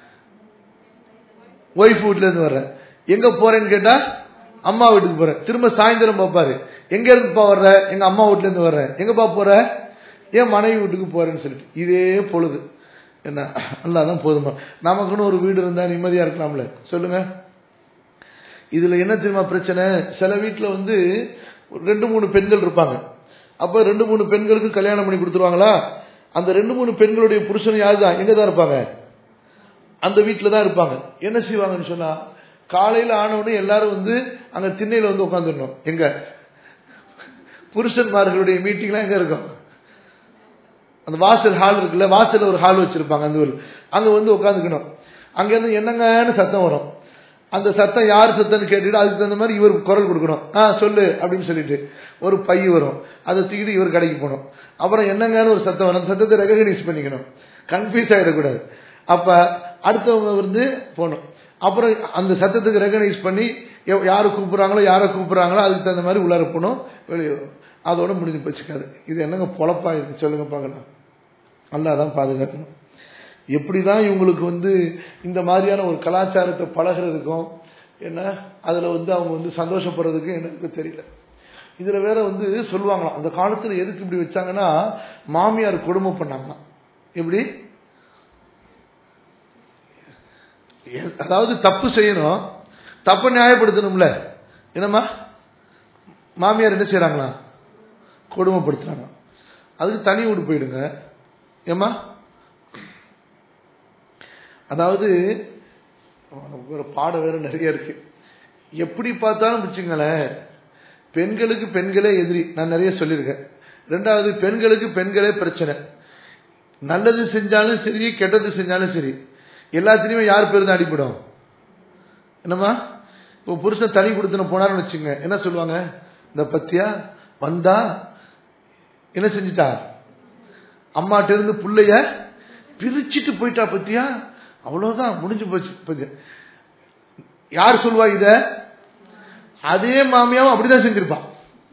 ஒய்ஃப் வீட்டுல இருந்து வர்றேன் எங்க போறேன்னு கேட்டா அம்மா வீட்டுக்கு போறேன் திரும்ப சாயந்தரம் பார்ப்பாரு எங்க இருந்துப்பா வர்ற எங்க அம்மா வீட்டுல இருந்து வர்றேன் எங்கப்பா போற ஏன் மனைவி வீட்டுக்கு போறேன்னு சொல்லிட்டு இதே பொழுது என்ன அல்லாதான் போதுமா நமக்குன்னு ஒரு வீடு இருந்தா நிம்மதியா இருக்கலாம்ல சொல்லுங்க இதுல என்ன தெரியுமா பிரச்சனை சில வீட்டுல வந்து ரெண்டு மூணு பெண்கள் இருப்பாங்க அப்ப ரெண்டு மூணு பெண்களுக்கு கல்யாணம் பண்ணி கொடுத்துருவாங்களா அந்த ரெண்டு மூணு பெண்களுடைய புருஷன் யாரு தான் எங்க தான் இருப்பாங்க அந்த வீட்டில தான் இருப்பாங்க என்ன செய்வாங்கன்னு சொன்னா காலையில ஆனவுடனே எல்லாரும் வந்து அங்க திண்ணையில வந்து உட்காந்துடணும் எங்க புருஷன்மார்களுடைய மீட்டிங்லாம் எங்க இருக்கும் அந்த வாசல் ஹால் இருக்குல்ல வாசல்ல ஒரு ஹால் வச்சிருப்பாங்க அந்த ஊர் அங்க வந்து உட்காந்துக்கணும் அங்க இருந்து என்னங்கன்னு சத்தம் வரும் அந்த சத்தம் யார் சத்தம்னு கேட்டுட்டு அதுக்கு தகுந்த மாதிரி இவர் குரல் கொடுக்கணும் ஆ சொல்லு அப்படின்னு சொல்லிட்டு ஒரு பை வரும் அதை தூக்கிட்டு இவர் கடைக்கு போகணும் அப்புறம் என்னங்கன்னு ஒரு சத்தம் வரும் அந்த சத்தத்தை ரெகனைஸ் பண்ணிக்கணும் கன்ஃபியூஸ் ஆகிடக்கூடாது அப்ப அடுத்தவங்க வந்து போகணும் அப்புறம் அந்த சத்தத்துக்கு ரெகனைஸ் பண்ணி யாரை கூப்பிடுறாங்களோ யாரை கூப்பிடுறாங்களோ அதுக்கு தகுந்த மாதிரி உள்ளார போகணும் வெளியே வரும் அதோட முடிஞ்சு போச்சுக்காது இது என்னங்க பொழப்பா இருக்கு சொல்லுங்க பார்க்கலாம் அல்லாதான் பாதுகாக்கணும் எப்படிதான் இவங்களுக்கு வந்து இந்த மாதிரியான ஒரு கலாச்சாரத்தை பழகிறதுக்கும் என்ன அதுல வந்து அவங்க வந்து சந்தோஷப்படுறதுக்கும் எனக்கு தெரியல இதுல வேற வந்து சொல்லுவாங்களாம் அந்த காலத்துல எதுக்கு இப்படி வச்சாங்கன்னா மாமியார் கொடுமை பண்ணாங்களாம் எப்படி அதாவது தப்பு செய்யணும் தப்பை நியாயப்படுத்தணும்ல என்னம்மா மாமியார் என்ன செய்யறாங்களா கொடுமைப்படுத்துறாங்க அதுக்கு தனி வீடு போயிடுங்க ஏமா அதாவது ஒரு பாடம் வேற நிறைய இருக்கு எப்படி பார்த்தாலும் வச்சுங்களேன் பெண்களுக்கு பெண்களே எதிரி நான் நிறைய சொல்லியிருக்கேன் ரெண்டாவது பெண்களுக்கு பெண்களே பிரச்சனை நல்லது செஞ்சாலும் சரி கெட்டது செஞ்சாலும் சரி எல்லாத்திலையுமே யார் பேர் தான் அடிப்படும் என்னம்மா இப்போ புருஷன் தனி கொடுத்துன போனான்னு வச்சுங்க என்ன சொல்லுவாங்க இந்த பத்தியா வந்தா என்ன செஞ்சிட்டா அம்மாட்ட இருந்து புள்ளைய பிரிச்சுட்டு போயிட்டா பத்தியா அவ்வளவுதான் முடிஞ்சு போச்சு பத்தியா யார் சொல்லுவா இத அதே மாமியாவும் அப்படிதான் செஞ்சிருப்பான்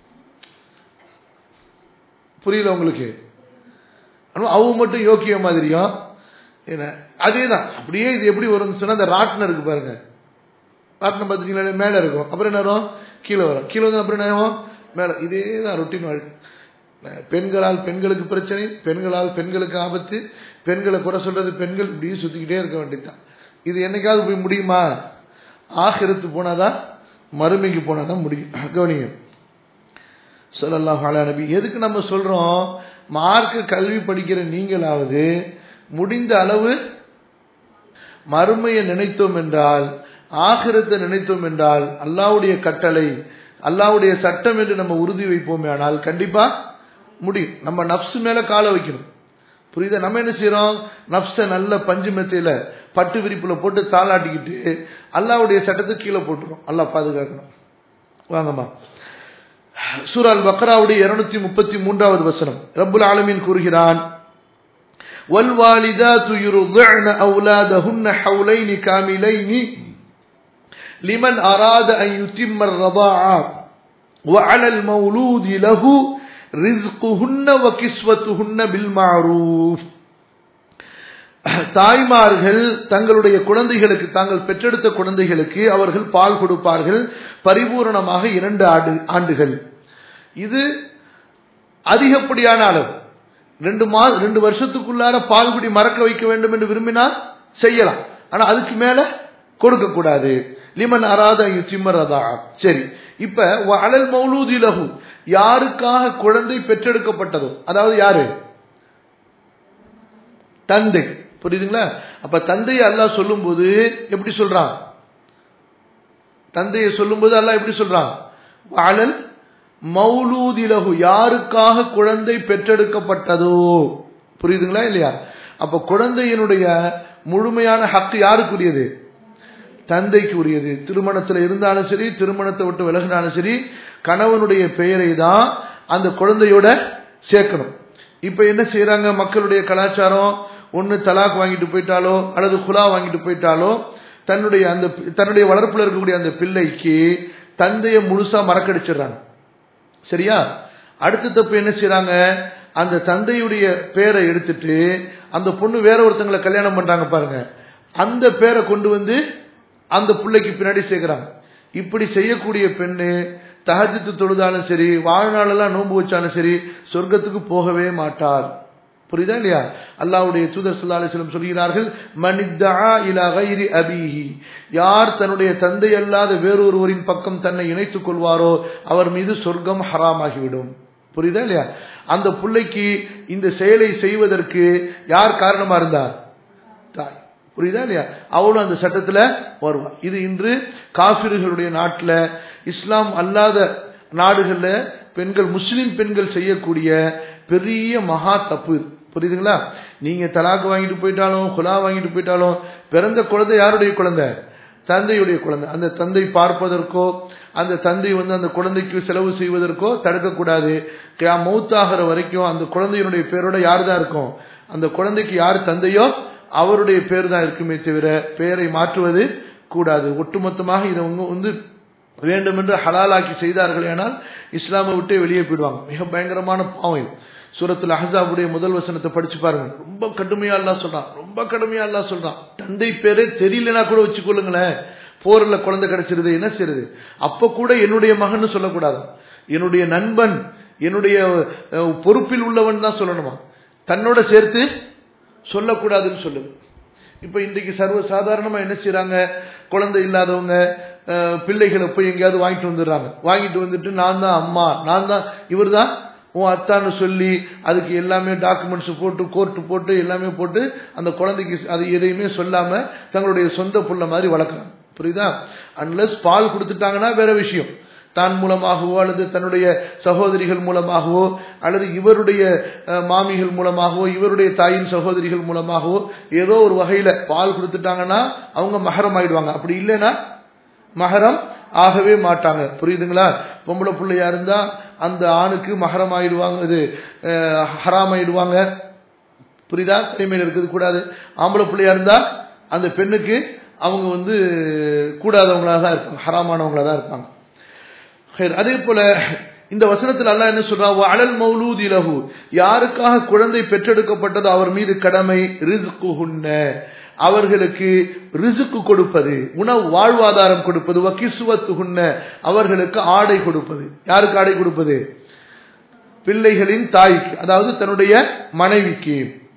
புரியல உங்களுக்கு அவங்க மட்டும் யோக்கிய மாதிரியும் என்ன அதே தான் அப்படியே இது எப்படி வரும்னு சொன்னா அந்த ராட்டினம் இருக்கு பாருங்க ராட்டினம் பார்த்துட்டீங்களா மேலே இருக்கும் அப்புறம் என்ன வரும் கீழே வரும் கீழே வந்து அப்புறம் என்ன ஆகும் மேலே இதே தான் ரொட்டீன் வாழ்க்கை பெண்களால் பெண்களுக்கு பிரச்சனை பெண்களால் பெண்களுக்கு ஆபத்து பெண்களை குறை சொல்றது பெண்கள் இப்படியே சுத்திக்கிட்டே இருக்க வேண்டியதுதான் இது என்னைக்காவது போய் முடியுமா ஆகிரத்து போனாதான் மறுமைக்கு போனாதான் முடியும் கவனிங்க சொல்லலாம் ஹாலா நபி எதுக்கு நம்ம சொல்றோம் மார்க்க கல்வி படிக்கிற நீங்களாவது முடிந்த அளவு மறுமையை நினைத்தோம் என்றால் ஆகிரத்தை நினைத்தோம் என்றால் அல்லாவுடைய கட்டளை அல்லாவுடைய சட்டம் என்று நம்ம உறுதி வைப்போமே ஆனால் கண்டிப்பா முடியும் நம்ம நப்சு மேல கால வைக்கணும் புரியுதா நம்ம என்ன செய்யறோம் நப்ச நல்ல பஞ்சு மெத்தையில பட்டு விரிப்புல போட்டு தாளாட்டிக்கிட்டு அல்லாவுடைய சட்டத்தை கீழே போட்டுரும் அல்லா பாதுகாக்கணும் வாங்கம்மா சூரால் பக்ராவுடைய இருநூத்தி முப்பத்தி மூன்றாவது வசனம் ரப்புல் ஆலமீன் கூறுகிறான் والوالدات يرضعن أولادهن حولين كاملين لمن أراد أن يتم الرضاعة وعلى المولود له رزقهن وكسوتهن بالمعروف தாய்மார்கள் தங்களுடைய குழந்தைகளுக்கு தாங்கள் பெற்றெடுத்த குழந்தைகளுக்கு அவர்கள் பால் கொடுப்பார்கள் பரிபூரணமாக இரண்டு ஆண்டு ஆண்டுகள் இது அதிகப்படியான அளவு ரெண்டு மா ரெண்டு வருஷத்துக்குள்ளார பால்குடி மறக்க வைக்க வேண்டும் என்று விரும்பினால் செய்யலாம் ஆனா அதுக்கு மேல கொடுக்க கூடாது லிமன் அராத சிம்மரதா சரி இப்ப அலல் மௌலூதி லகு யாருக்காக குழந்தை பெற்றெடுக்கப்பட்டதோ அதாவது யாரு தந்தை புரியுதுங்களா அப்ப தந்தையை அல்லாஹ் சொல்லும் போது எப்படி சொல்றான் தந்தையை சொல்லும் போது அல்லாஹ் எப்படி சொல்றான் அலல் மௌலூதிலகு யாருக்காக குழந்தை பெற்றெடுக்கப்பட்டதோ புரியுதுங்களா இல்லையா அப்ப குழந்தையினுடைய முழுமையான ஹக்கு யாருக்குரியது தந்தைக்கு உரியது திருமணத்துல இருந்தாலும் சரி திருமணத்தை விட்டு விலகினாலும் சரி கணவனுடைய பெயரை தான் அந்த குழந்தையோட சேர்க்கணும் இப்ப என்ன செய்யறாங்க மக்களுடைய கலாச்சாரம் ஒன்னு தலாக் வாங்கிட்டு போயிட்டாலோ அல்லது குலா வாங்கிட்டு போயிட்டாலோ தன்னுடைய அந்த தன்னுடைய வளர்ப்புல இருக்கக்கூடிய அந்த பிள்ளைக்கு தந்தையை முழுசா மறக்கடிச்சிடுறாங்க சரியா அடுத்த தப்பு என்ன செய்யறாங்க அந்த தந்தையுடைய பேரை எடுத்துட்டு அந்த பொண்ணு வேற ஒருத்தங்களை கல்யாணம் பண்றாங்க பாருங்க அந்த பேரை கொண்டு வந்து அந்த பிள்ளைக்கு பின்னாடி சேர்க்கிறாங்க இப்படி செய்யக்கூடிய பெண்ணு தகஜத்து தொழுதாலும் சரி வாழ்நாளெல்லாம் நோன்பு வச்சாலும் சரி சொர்க்கத்துக்கு போகவே மாட்டார் புரியுதா இல்லையா அல்லாவுடைய தூதர் சுல்லா அலிஸ்லம் சொல்கிறார்கள் மனிதா இலா கைரி அபிஹி யார் தன்னுடைய தந்தை அல்லாத வேறொருவரின் பக்கம் தன்னை இணைத்துக் கொள்வாரோ அவர் மீது சொர்க்கம் ஹராமாகிவிடும் புரியுதா இல்லையா அந்த பிள்ளைக்கு இந்த செயலை செய்வதற்கு யார் காரணமா இருந்தா தாய் புரியுதா இல்லையா அவளும் அந்த சட்டத்துல வருவா இது இன்று காபிர்களுடைய நாட்டில் இஸ்லாம் அல்லாத நாடுகள்ல பெண்கள் முஸ்லிம் பெண்கள் செய்யக்கூடிய பெரிய மகா தப்பு புரியுதுங்களா நீங்க தலாக்கு வாங்கிட்டு போயிட்டாலும் குலா வாங்கிட்டு போயிட்டாலும் பிறந்த குழந்தை யாருடைய குழந்தை தந்தையுடைய குழந்தை அந்த தந்தை பார்ப்பதற்கோ அந்த தந்தை வந்து அந்த குழந்தைக்கு செலவு செய்வதற்கோ தடுக்கக்கூடாது மௌத்தாகிற வரைக்கும் அந்த குழந்தையினுடைய பேரோட யார் தான் இருக்கும் அந்த குழந்தைக்கு யார் தந்தையோ அவருடைய பேர் தான் இருக்குமே தவிர பெயரை மாற்றுவது கூடாது ஒட்டுமொத்தமாக இதை வந்து வேண்டும் என்று ஹலாலாக்கி செய்தார்கள் ஆனால் இஸ்லாமை விட்டு வெளியே போயிடுவாங்க மிக பயங்கரமான பாவம் இது சூரத்துல அஹாபுடைய முதல் வசனத்தை படிச்சு பாருங்க ரொம்ப கடுமையா அல்லா சொல்றான் ரொம்ப கடுமையா அல்லா சொல்றான் தந்தை பேரே தெரியலனா கூட வச்சுக்கொள்ளுங்களேன் போர்ல குழந்தை கிடைச்சிருது என்ன செய்யறது அப்ப கூட என்னுடைய மகன் சொல்லக்கூடாது என்னுடைய நண்பன் என்னுடைய பொறுப்பில் உள்ளவன் தான் சொல்லணுமா தன்னோட சேர்த்து சொல்லக்கூடாதுன்னு சொல்லுது இப்ப இன்றைக்கு சர்வ சாதாரணமா என்ன செய்யறாங்க குழந்தை இல்லாதவங்க பிள்ளைகளை போய் எங்கேயாவது வாங்கிட்டு வந்துடுறாங்க வாங்கிட்டு வந்துட்டு நான் தான் அம்மா நான் தான் இவர் தான் உன் அத்தான்னு சொல்லி அதுக்கு எல்லாமே டாக்குமெண்ட்ஸ் போட்டு கோர்ட்டு போட்டு எல்லாமே போட்டு அந்த குழந்தைக்கு அது எதையுமே சொல்லாம தங்களுடைய சொந்த புள்ள மாதிரி வளர்க்குறாங்க புரியுதா அன்லஸ் பால் கொடுத்துட்டாங்கன்னா வேற விஷயம் தான் மூலமாகவோ அல்லது தன்னுடைய சகோதரிகள் மூலமாகவோ அல்லது இவருடைய மாமிகள் மூலமாகவோ இவருடைய தாயின் சகோதரிகள் மூலமாகவோ ஏதோ ஒரு வகையில பால் கொடுத்துட்டாங்கன்னா அவங்க மகரம் ஆயிடுவாங்க அப்படி இல்லைன்னா மகரம் ஆகவே மாட்டாங்க புரியுதுங்களா பொம்பளை பிள்ளையா இருந்தா அந்த ஆணுக்கு மகரம் ஆயிடுவாங்க இது ஹராம் ஆயிடுவாங்க புரியுதா தனிமையில் இருக்கிறது கூடாது ஆம்பளை பிள்ளையா இருந்தா அந்த பெண்ணுக்கு அவங்க வந்து கூடாதவங்களா தான் இருப்பாங்க ஹராமானவங்களா தான் இருப்பாங்க அதே போல இந்த வசனத்தில் அல்லாஹ் என்ன சொல்றான் அலல் மௌலூதி லஹு யாருக்காக குழந்தை பெற்றெடுக்கப்பட்டதோ அவர் மீது கடமை ரிஸ்குஹுன்ன அவர்களுக்கு ரிசுக்கு கொடுப்பது உணவு வாழ்வாதாரம் கொடுப்பது வக்கிசுவத்துகுன்ன அவர்களுக்கு ஆடை கொடுப்பது யாருக்கு ஆடை கொடுப்பது பிள்ளைகளின் தாய்க்கு அதாவது தன்னுடைய மனைவிக்கு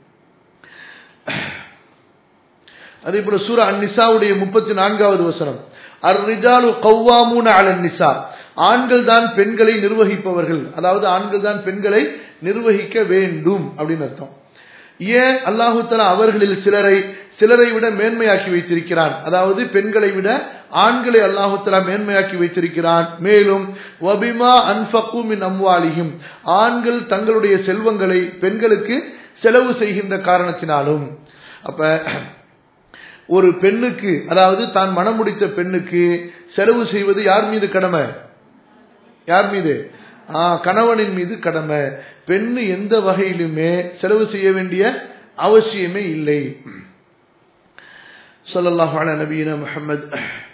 அதே போல சூரா அந்நிசாவுடைய முப்பத்தி நான்காவது வசனம் அர் ரிஜாலு கவ்வாமூன அலன் நிசா ஆண்கள் தான் பெண்களை நிர்வகிப்பவர்கள் அதாவது ஆண்கள் தான் பெண்களை நிர்வகிக்க வேண்டும் அப்படின்னு அர்த்தம் ஏன் அல்லாஹு தலா அவர்களில் சிலரை சிலரை விட மேன்மையாக்கி வைத்திருக்கிறான் அதாவது பெண்களை விட ஆண்களை அல்லாஹு தலா மேன்மையாக்கி வைத்திருக்கிறான் மேலும் வபிமா அன்பகு மின் அம்வாலியும் ஆண்கள் தங்களுடைய செல்வங்களை பெண்களுக்கு செலவு செய்கின்ற காரணத்தினாலும் அப்ப ஒரு பெண்ணுக்கு அதாவது தான் மனம் முடித்த பெண்ணுக்கு செலவு செய்வது யார் மீது கடமை யார் மீது கணவனின் மீது கடமை பெண்ணு எந்த வகையிலுமே செலவு செய்ய வேண்டிய அவசியமே இல்லை சொல்லல்லாஹு அலா நபீன முஹம்மது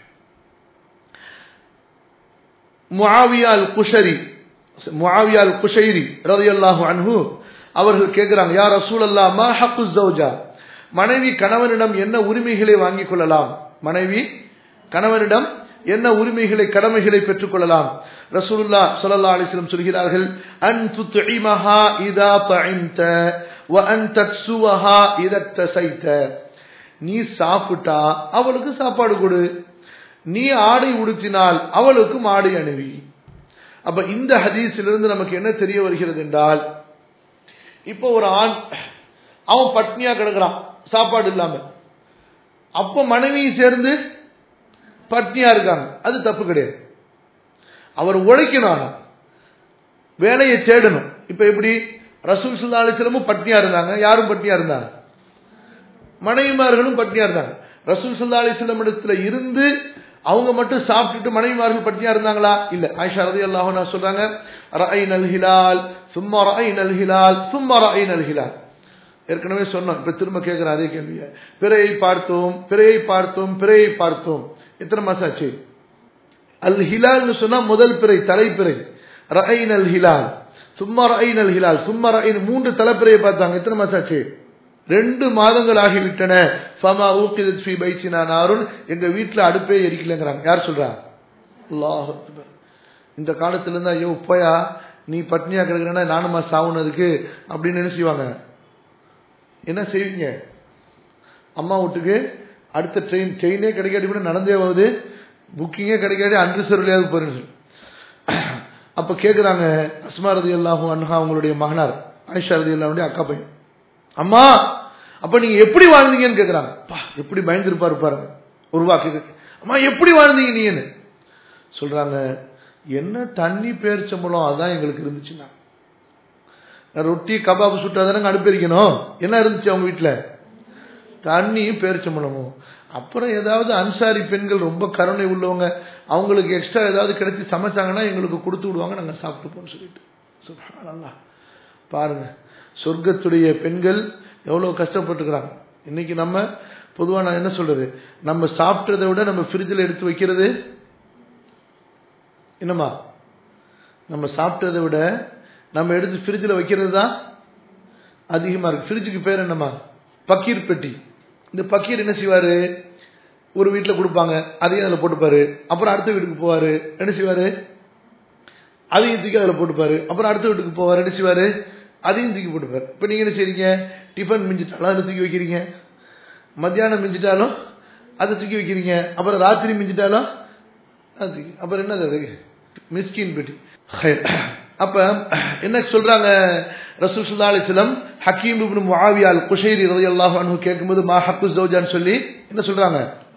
முஆவியால் குஷரி முஆவியால் குஷைரி ரலியல்லாஹு அன்ஹு அவர்கள் கேட்கிறாங்க யார் ரசூல் அல்லா மா ஹக்கு ஜௌஜா மனைவி கணவனிடம் என்ன உரிமைகளை வாங்கிக் கொள்ளலாம் மனைவி கணவனிடம் என்ன உரிமைகளை கடமைகளை பெற்றுக் கொள்ளலாம் ரசூலுல்லா ஸல்லல்லாஹு அலைஹி வஸல்லம் சொல்கிறார்கள் அன் துத்இமஹா இதா தஇம்த வ அன் தக்சுவஹா இதா தசைத நீ சாப்பிட்டா அவளுக்கு சாப்பாடு கொடு நீ ஆடை உடுத்தினால் அவளுக்கும் ஆடை அணிவி அப்ப இந்த ஹதீஸிலிருந்து நமக்கு என்ன தெரிய வருகிறது என்றால் இப்போ ஒரு ஆண் அவன் பட்னியா கிடக்குறான் சாப்பாடு இல்லாம அப்ப மனைவியும் சேர்ந்து பட்னியா இருக்காங்க அது தப்பு கிடையாது அவர் உழைக்கணும் ஆனா வேலையை தேடணும் இப்ப எப்படி ரசூல் சுல்லா அலிஸ்லமும் பட்னியா இருந்தாங்க யாரும் பட்னியா இருந்தாங்க மனைவிமார்களும் பட்னியா இருந்தாங்க ரசூல் சுல்லா அலிஸ்லம் இடத்துல இருந்து அவங்க மட்டும் சாப்பிட்டுட்டு மனைவிமார்கள் பட்னியா இருந்தாங்களா இல்ல ஆயிஷா ரதி அல்லாஹ் சொல்றாங்க ரஐன் அல் ஹிலால் சும்மா ரஐன் அல் ஹிலால் சும்மா ரஐன் அல் ஹிலால் ஏற்கனவே சொன்னோம் இப்ப திரும்ப கேட்கிற அதே கேள்விய பிறையை பார்த்தோம் பிறையை பார்த்தோம் பிறையை பார்த்தோம் எத்தனை மாசம் ஆச்சு அல் ஹிலால்னு சொன்னா முதல் பிறை தலைப்பிறை ரஐன் அல் ஹிலால் சும்மா ரஐன் அல் ஹிலால் சும்மா ரஐன் மூன்று தலைப்பிறையை பார்த்தாங்க எத்தனை மாசம் ஆச்சு ரெண்டு மாதங்கள் ஆகிவிட்டன ஃபமா ஊக்கிதத் ஃபி பைத்தினா நாருன் எங்க வீட்டுல அடுப்பே எரிக்கலங்கிறாங்க யார் சொல்றா அல்லாஹ் அக்பர் இந்த காலத்துல இருந்தா ஐயோ போயா நீ பட்னியா கிடக்குறேன்னா நானுமா சாவுனதுக்கு அப்படின்னு என்ன செய்வாங்க என்ன செய்வீங்க அம்மா வீட்டுக்கு அடுத்த ட்ரெயின் ட்ரெயினே கிடைக்காட்டி கூட நடந்தே போகுது புக்கிங்கே கிடைக்காட்டி அன்ரிசர்வ்லையாவது போறேன்னு சொல்லி அப்ப கேக்குறாங்க அஸ்மா ரதி அல்லாஹும் அன்ஹா அவங்களுடைய மகனார் ஆயிஷா ரதி அல்லாவுடைய அக்கா பையன் அம்மா அப்ப நீங்க எப்படி வாழ்ந்தீங்கன்னு கேக்குறாங்க பா எப்படி பயந்துருப்பாரு பாருங்க ஒரு வாக்கு அம்மா எப்படி வாழ்ந்தீங்க நீங்கன்னு சொல்றாங்க என்ன தண்ணி பேரிச்சம்பளம் அதான் எங்களுக்கு இருந்துச்சுன்னா ரொட்டி கபாபு சுட்டாதானங்க அனுப்பியிருக்கணும் என்ன இருந்துச்சு அவங்க வீட்டுல தண்ணியும் பேரிச்சம்பளமும் அப்புறம் ஏதாவது அன்சாரி பெண்கள் ரொம்ப கருணை உள்ளவங்க அவங்களுக்கு எக்ஸ்ட்ரா ஏதாவது கிடைச்சி சமைச்சாங்கன்னா எங்களுக்கு கொடுத்து விடுவாங்க நாங்க சாப்பிட்டுப்போம்னு சொல்லிட்டு சுப்ஹானல்லாஹ் பாருங்க சொர்க்கத்துடைய பெண்கள் எவ்வளவு கஷ்டப்பட்டுக்கிறாங்க இன்னைக்கு நம்ம பொதுவா நான் என்ன சொல்றது நம்ம சாப்பிட்டதை விட நம்ம ஃப்ரிட்ஜில் எடுத்து வைக்கிறது என்னம்மா நம்ம சாப்பிட்டதை விட நம்ம எடுத்து ஃப்ரிட்ஜில் வைக்கிறது தான் அதிகமா இருக்கு ஃப்ரிட்ஜுக்கு பேர் என்னம்மா பக்கீர் பெட்டி இந்த பக்கீர் என்ன செய்வாரு ஒரு வீட்டில் கொடுப்பாங்க அதையும் அதில் போட்டுப்பாரு அப்புறம் அடுத்த வீட்டுக்கு போவாரு என்ன செய்வாரு அதையும் தூக்கி அதில் போட்டுப்பாரு அப்புறம் அடுத்த வீட்டுக்கு போவார் என்ன செய்வாரு அதையும் தூக்கி போட்டுப்பாரு இப்போ நீங்க என்ன செய்றீங்க டிஃபன் மிஞ்சிட்டாலும் அதை தூக்கி வைக்கிறீங்க மத்தியானம் மிஞ்சிட்டாலும் அதை தூக்கி வைக்கிறீங்க அப்புறம் ராத்திரி மிஞ்சிட்டாலும் அது தூக்கி அப்புறம் என்னது அது மிஸ்கின் பெட்டி அப்ப என்ன சொல்றாங்க ரசூல் சுல்லா அலிஸ்லம் ஹக்கீம் இப்னு முஆவியா அல் குஷைரி ரலியல்லாஹு அன்ஹு கேட்கும்போது மா ஹக்கு ஜௌஜான்னு சொல்லி என்ன சொல்றாங்க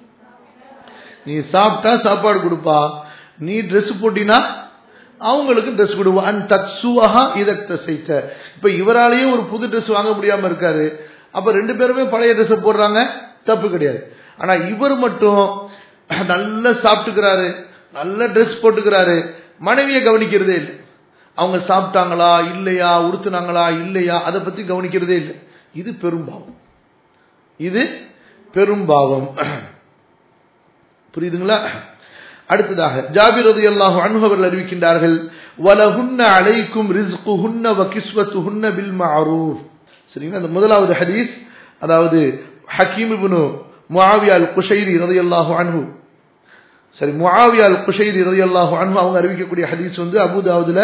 நீ சாப்பிட்டா சாப்பாடு கொடுப்பா நீ Dress போட்டினா அவங்களுக்கு ட்ரெஸ் கொடுவா அன் தக்சுவஹா இதக்த செய்த இப்ப இவராலேயே ஒரு புது Dress வாங்க முடியாம இருக்காரு அப்ப ரெண்டு பேருமே பழைய Dress போடுறாங்க தப்பு கிடையாது ஆனா இவர் மட்டும் நல்லா சாப்பிட்டுக்கிறாரு நல்ல Dress போட்டுக்கிறாரு மனைவியை கவனிக்கிறதே இல்லை அவங்க சாப்பிட்டாங்களா இல்லையா உடுத்துனாங்களா இல்லையா அதை பத்தி கவனிக்கிறதே இல்லை இது பெரும்பாவம் இது பெரும்பாவம் புரியுதுங்களா அடுத்ததாக ஜாபிர் ரலியல்லாஹு அன்ஹு அவர்கள் அறிவிக்கின்றார்கள் வலஹுன்ன அலைக்கும் ரிஸ்குஹுன்ன வ கிஸ்வத்துஹுன்ன பில் மஅரூஃப் சரிங்களா அந்த முதலாவது ஹதீஸ் அதாவது ஹக்கீம் இப்னு முஆவியா அல் குஷைரி ரலியல்லாஹு அன்ஹு சரி முஆவியா அல் குஷைரி ரலியல்லாஹு அன்ஹு அவங்க அறிவிக்கக்கூடிய ஹதீஸ் வந்து அபூதாவுதுல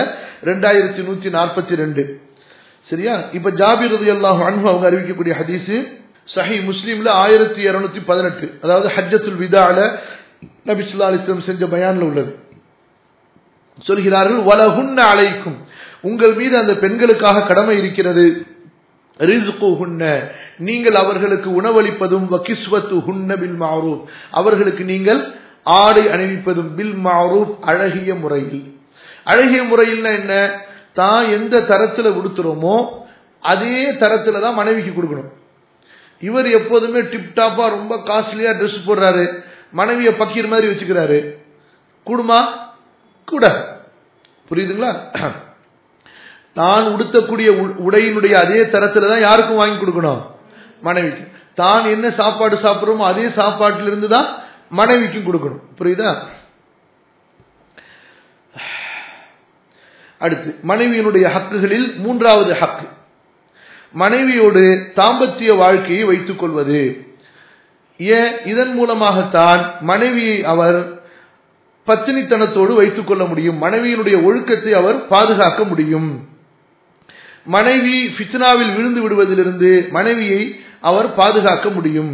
2142 சரியா இப்ப ஜாபிர் ரலியல்லாஹு அன்ஹு அவங்க அறிவிக்கக்கூடிய ஹதீஸ் சஹி முஸ்லீம்ல 1218 அதாவது ஹஜ்ஜத்துல் விதால நபி ஸல்லல்லாஹு அலைஹி வஸல்லம் செஞ்ச பயான்ல உள்ளது சொல்கிறார்கள் வலஹுன்ன அலைக்கும் உங்கள் மீது அந்த பெண்களுக்காக கடமை இருக்கிறது ரிஸ்குஹுன்ன நீங்கள் அவர்களுக்கு உணவளிப்பதும் வகிஸ்வத்துஹுன்ன பில் மஅரூஃப் அவர்களுக்கு நீங்கள் ஆடை அணிவிப்பதும் பில் மஅரூஃப் அழகிய முறையில் அழகிய முறையில்னா என்ன தான் எந்த தரத்துல கொடுத்துறோமோ அதே தரத்துல தான் மனைவிக்கு கொடுக்கணும் இவர் எப்போதுமே டிப்டாப்பா ரொம்ப காஸ்ட்லியா ட்ரெஸ் போடுறாரு மனைவியை பக்கீர் மாதிரி வச்சுக்கிறாரு கூடுமா கூட புரியுதுங்களா தான் உடுத்தக்கூடிய உடையினுடைய அதே தரத்துல தான் யாருக்கும் வாங்கி கொடுக்கணும் மனைவிக்கு தான் என்ன சாப்பாடு சாப்பிடுறோமோ அதே சாப்பாட்டிலிருந்து தான் மனைவிக்கும் கொடுக்கணும் புரியுதா அடுத்து மனைவியினுடைய ஹக்குகளில் மூன்றாவது ஹக்கு மனைவியோடு தாம்பத்திய வாழ்க்கையை வைத்துக் கொள்வது ஏன் இதன் மூலமாகத்தான் மனைவியை அவர் பத்தினித்தனத்தோடு வைத்துக் கொள்ள முடியும் மனைவியினுடைய ஒழுக்கத்தை அவர் பாதுகாக்க முடியும் மனைவி ஃபித்னாவில் விழுந்து விடுவதிலிருந்து மனைவியை அவர் பாதுகாக்க முடியும்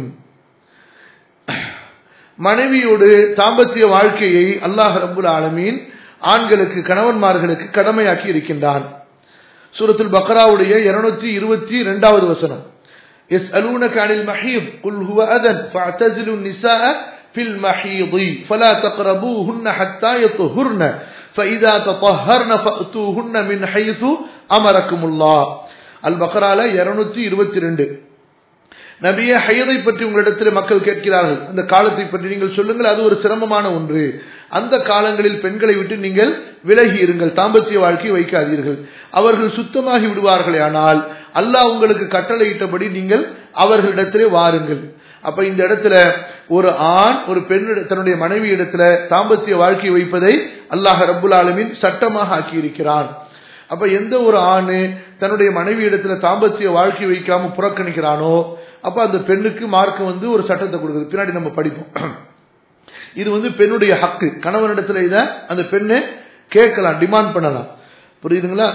மனைவியோடு தாம்பத்திய வாழ்க்கையை அல்லாஹ் ரபுல் ஆலமீன் ஆண்களுக்கு கணவன்மார்களுக்கு கடமையாக்கி இருக்கின்றான் சூரத்துல் பக்ராவுடைய இருநூத்தி இருபத்தி இரண்டாவது வசனம் எஸ் அலூனக அனில் மஹீத் குல் ஹுவ அதன் ஃபஅதஸிலு النساء في المحيض فلا تقربوهن حتى يطهرن فإذا تطهرن فأتوهن من حيث أمركم الله البقرة 222 நபிய ஹயதை பற்றி உங்களிடத்தில் மக்கள் கேட்கிறார்கள் அந்த காலத்தை பற்றி நீங்கள் சொல்லுங்கள் அது ஒரு சிரமமான ஒன்று அந்த காலங்களில் பெண்களை விட்டு நீங்கள் விலகி இருங்கள் தாம்பத்திய வாழ்க்கை வைக்காதீர்கள் அவர்கள் சுத்தமாகி விடுவார்களே ஆனால் அல்லாஹ் உங்களுக்கு கட்டளையிட்டபடி நீங்கள் அவர்களிடத்திலே வாருங்கள் அப்ப இந்த இடத்துல ஒரு ஆண் ஒரு பெண் தன்னுடைய மனைவி இடத்துல தாம்பத்திய வாழ்க்கை வைப்பதை அல்லாஹ் ரபுல் ஆலமின் சட்டமாக ஆக்கியிருக்கிறான் அப்ப எந்த ஒரு ஆணு தன்னுடைய மனைவி இடத்துல தாம்பத்திய வாழ்க்கை வைக்காம புறக்கணிக்கிறானோ அப்ப அந்த பெண்ணுக்கு மார்க் வந்து ஒரு சட்டத்தை கொடுக்குது பின்னாடி நம்ம படிப்போம் இது வந்து பெண்ணுடைய ஹக்கு கணவனிடத்துல இத அந்த பெண்ணு கேட்கலாம் டிமாண்ட் பண்ணலாம் புரியுதுங்களா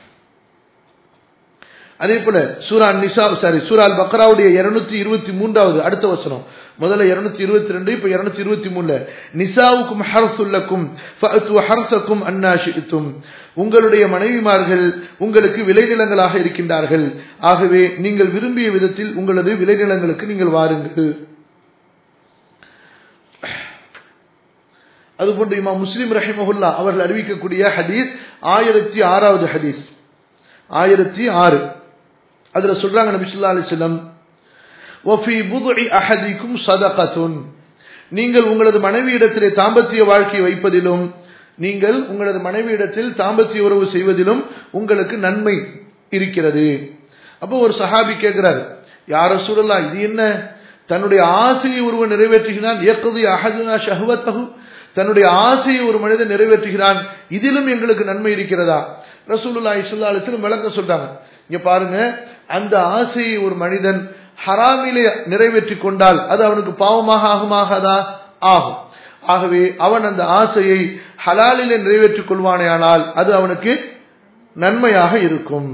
அதே போல சூரா நிசா சாரி சூரால் பக்ராவுடைய இருநூத்தி இருபத்தி மூன்றாவது அடுத்த வசனம் முதல்ல இருநூத்தி இருபத்தி ரெண்டு இப்ப இருநூத்தி இருபத்தி மூணுல நிசாவுக்கும் ஹரசுல்லக்கும் ஹரசக்கும் அன்னாஷித்தும் உங்களுடைய மனைவிமார்கள் உங்களுக்கு விளைநிலங்களாக இருக்கின்றார்கள் ஆகவே நீங்கள் விரும்பிய விதத்தில் உங்களது விளைநிலங்களுக்கு நீங்கள் வாருங்கள் அதுபோன்று இமா முஸ்லிம் ரஹிமஹுல்லா அவர்கள் அறிவிக்கக்கூடிய ஹதீஸ் ஆயிரத்தி ஆறாவது ஹதீஸ் ஆயிரத்தி ஆறு அதுல சொல்றாங்க நபி சொல்லா அலிஸ்லம் ஒஃபி புதுஇ அஹதிக்கும் சதகத்துன் நீங்கள் உங்களது மனைவியிடத்திலே தாம்பத்திய வாழ்க்கை வைப்பதிலும் நீங்கள் உங்களது மனைவியிடத்தில் தாம்பத்திய உறவு செய்வதிலும் உங்களுக்கு நன்மை இருக்கிறது அப்போ ஒரு சஹாபி கேட்கிறார் யார சூழலா இது என்ன தன்னுடைய ஆசையை ஒருவன் நிறைவேற்றுகிறான் இயக்கது அஹதுனா ஷஹவத்தகு தன்னுடைய ஆசையை ஒரு மனிதன் நிறைவேற்றுகிறான் இதிலும் எங்களுக்கு நன்மை இருக்கிறதா ரசூலுல்லா இஸ்லா அலிஸ்லம் விளக்க சொல்றாங்க இங்க பாருங்க அந்த ஆசையை ஒரு மனிதன் ஹராமிலே நிறைவேற்றி கொண்டால் அது அவனுக்கு பாவமாக ஆகுமாகாதா ஆகும் ஆகவே அவன் அந்த ஆசையை ஹலாலிலே நிறைவேற்றிக் கொள்வானேயானால் அது அவனுக்கு நன்மையாக இருக்கும்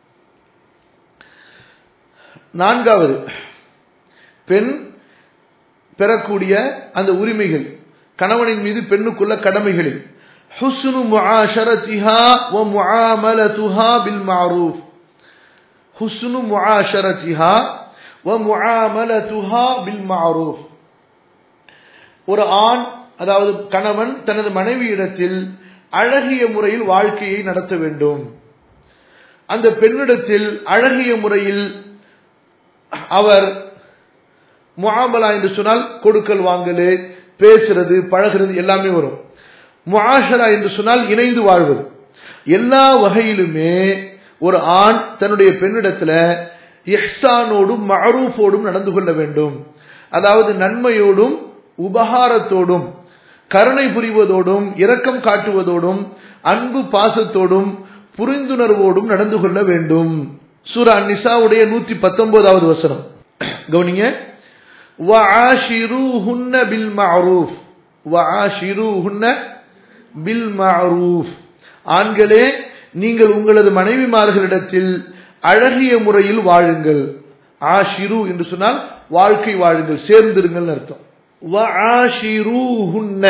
நான்காவது பெண் பெறக்கூடிய அந்த உரிமைகள் கணவனின் மீது பெண்ணுக்குள்ள கடமைகளில் ஹுஸ்னு முஆஷரத்திஹா வ முஆமலத்துஹா பில் மஅரூஃப் ஹுஸ்னு முஆஷரத்திஹா வ முஆமலத்துஹா பில் மஅரூஃப் ஒரு ஆண் அதாவது கணவன் தனது மனைவியிடத்தில் அழகிய முறையில் வாழ்க்கையை நடத்த வேண்டும் அந்த பெண்ணிடத்தில் அழகிய முறையில் அவர் முஆமலா என்று சொன்னால் கொடுக்கல் வாங்கல் பேசுறது பழகிறது எல்லாமே வரும் முஆஷரா என்று சொன்னால் இணைந்து வாழ்வது எல்லா வகையிலுமே ஒரு ஆண் தன்னுடைய பெண்ணிடத்துல இஹ்சானோடும் மஅரூஃபோடும் நடந்து கொள்ள வேண்டும் அதாவது நன்மையோடும் உபகாரத்தோடும் கருணை புரிவதோடும் இரக்கம் காட்டுவதோடும் அன்பு பாசத்தோடும் புரிந்துணர்வோடும் நடந்து கொள்ள வேண்டும் சூரா நிசாவுடைய நூத்தி பத்தொன்பதாவது வசனம் கவனிங்க وعاشروهن بالمعروف وعاشروهن بالمعروف ஆண்களே நீங்கள் உங்களது மனைவிமார்களிடத்தில் அழகிய முறையில் வாழுங்கள் ஆஷிரு என்று சொன்னால் வாழ்க்கை வாழுங்கள் சேர்ந்திருங்கள் அர்த்தம் வஆஷிரூஹுன்ன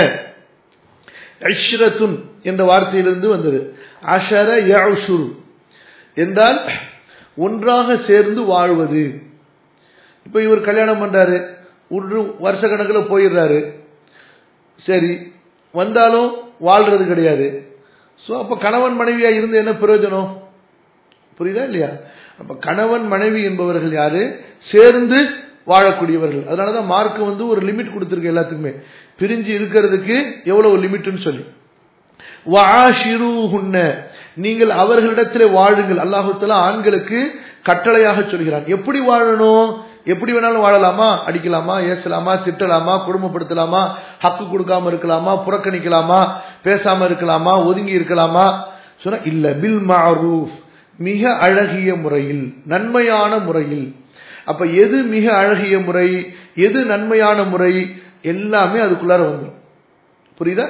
இஷ்ரத்துன் என்ற வார்த்தையிலிருந்து வந்தது அஷர யஷுரு என்றால் ஒன்றாக சேர்ந்து வாழ்வது இப்ப இவர் கல்யாணம் பண்றாரு ஒரு வருஷ கணக்கில் போயிடுறாரு சரி வந்தாலும் வாழ்றது கிடையாது ஸோ அப்ப கணவன் மனைவியா இருந்து என்ன பிரயோஜனம் புரியுதா இல்லையா அப்ப கணவன் மனைவி என்பவர்கள் யாரு சேர்ந்து வாழக்கூடியவர்கள் அதனாலதான் மார்க் வந்து ஒரு லிமிட் கொடுத்துருக்கு எல்லாத்துக்குமே பிரிஞ்சு இருக்கிறதுக்கு எவ்வளவு லிமிட்னு சொல்லி வாஷிருஹுன்ன நீங்கள் அவர்களிடத்தில் வாழுங்கள் அல்லாஹுத்தலா ஆண்களுக்கு கட்டளையாக சொல்கிறான் எப்படி வாழணும் எப்படி வேணாலும் வாழலாமா அடிக்கலாமா ஏசலாமா திட்டலாமா குடும்பப்படுத்தலாமா ஹக்கு கொடுக்காம இருக்கலாமா புறக்கணிக்கலாமா பேசாம இருக்கலாமா ஒதுங்கி இருக்கலாமா சொன்னா இல்ல பில் மாரூஃப் மிக அழகிய முறையில் நன்மையான முறையில் அப்ப எது மிக அழகிய முறை எது நன்மையான முறை எல்லாமே அதுக்குள்ளார வந்துடும் புரியுதா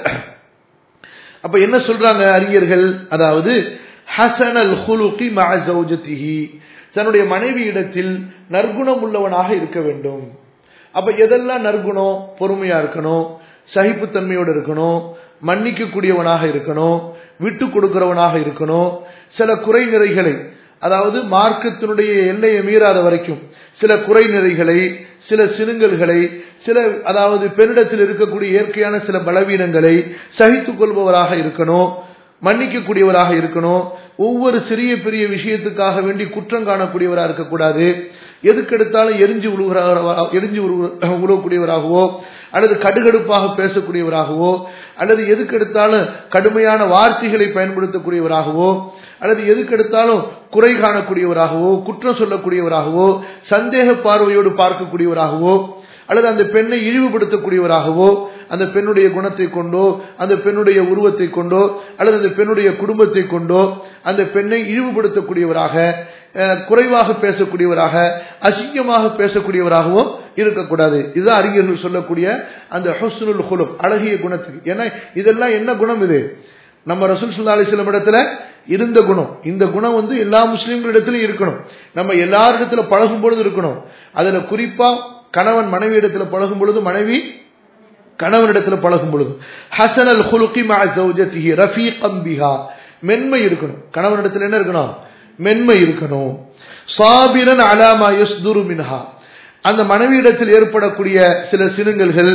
அப்ப என்ன சொல்றாங்க அறிஞர்கள் அதாவது ஹசன் அல் ஹுலுகி மஅசௌஜதிஹி தன்னுடைய மனைவி இடத்தில் நற்குணம் உள்ளவனாக இருக்க வேண்டும் அப்ப எதெல்லாம் நற்குணம் பொறுமையா இருக்கணும் சகிப்புத்தன்மையோடு இருக்கணும் மன்னிக்க கூடியவனாக இருக்கணும் விட்டு கொடுக்கிறவனாக இருக்கணும் சில குறை நிறைகளை அதாவது மார்க்கத்தினுடைய எல்லையை மீறாத வரைக்கும் சில குறை நிறைகளை சில சினுங்கல்களை சில அதாவது பெண்ணிடத்தில் இருக்கக்கூடிய இயற்கையான சில பலவீனங்களை சகித்துக் கொள்பவராக இருக்கணும் மன்னிக்கக்கூடியவராக இருக்கணும் ஒவ்வொரு சிறிய பெரிய விஷயத்துக்காக வேண்டி குற்றம் காணக்கூடியவராக இருக்கக்கூடாது எதுக்கெடுத்தாலும் எரிஞ்சு உழுகிறவரா எரிஞ்சு உழுவக்கூடியவராகவோ அல்லது கடுகடுப்பாக பேசக்கூடியவராகவோ அல்லது எதுக்கெடுத்தாலும் கடுமையான வார்த்தைகளை பயன்படுத்தக்கூடியவராகவோ அல்லது எதுக்கெடுத்தாலும் குறை காணக்கூடியவராகவோ குற்றம் சொல்லக்கூடியவராகவோ சந்தேக பார்வையோடு பார்க்கக்கூடியவராகவோ அல்லது அந்த பெண்ணை இழிவுபடுத்தக்கூடியவராகவோ அந்த பெண்ணுடைய குணத்தை கொண்டோ அந்த பெண்ணுடைய உருவத்தை கொண்டோ அல்லது அந்த பெண்ணுடைய குடும்பத்தை கொண்டோ அந்த பெண்ணை இழிவுபடுத்தக்கூடியவராக குறைவாக பேசக்கூடியவராக அசிங்கமாக பேசக்கூடியவராகவும் இருக்கக்கூடாது இதுதான் அறிஞர்கள் சொல்லக்கூடிய அந்த ஹொஸ்னுல் குலம் அழகிய குணத்துக்கு ஏன்னா இதெல்லாம் என்ன குணம் இது நம்ம ரசூல் சுல்லா அலிஸ்லம் இடத்துல இருந்த குணம் இந்த குணம் வந்து எல்லா முஸ்லீம்களிடத்திலும் இருக்கணும் நம்ம எல்லாரிடத்துல பழகும் பொழுது இருக்கணும் அதுல குறிப்பா கணவன் மனைவி இடத்துல பழகும் பொழுது மனைவி கணவனிடத்துல பழகும் பொழுது ஹசன் அல் ஹுலுகி மா ஜௌஜத்திஹி ரஃபீகம் பிஹா மென்மை இருக்கணும் கணவனிடத்துல என்ன இருக்கணும் மென்மை இருக்கணும் சாபிரன் அலாமா யஸ்துரு மின்ஹா அந்த மனைவியிடத்தில் ஏற்படக்கூடிய சில சினுங்கல்கள்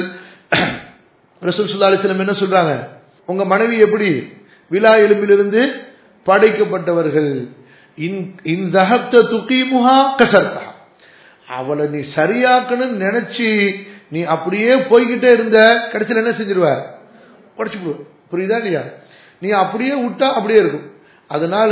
ரசூல் சுல்லா அலிஸ்லம் என்ன சொல்றாங்க உங்க மனைவி எப்படி விழா எலும்பிலிருந்து படைக்கப்பட்டவர்கள் இன் தகத்த துக்கிமுகா கசர்த்தா அவளை நீ சரியாக்கணும்னு நினைச்சு நீ அப்படியே போய்கிட்டே இருந்த கடைசியில் என்ன செஞ்சிருவ உடச்சு போடுவ புரியுதா இல்லையா நீ அப்படியே விட்டா அப்படியே இருக்கும் அதனால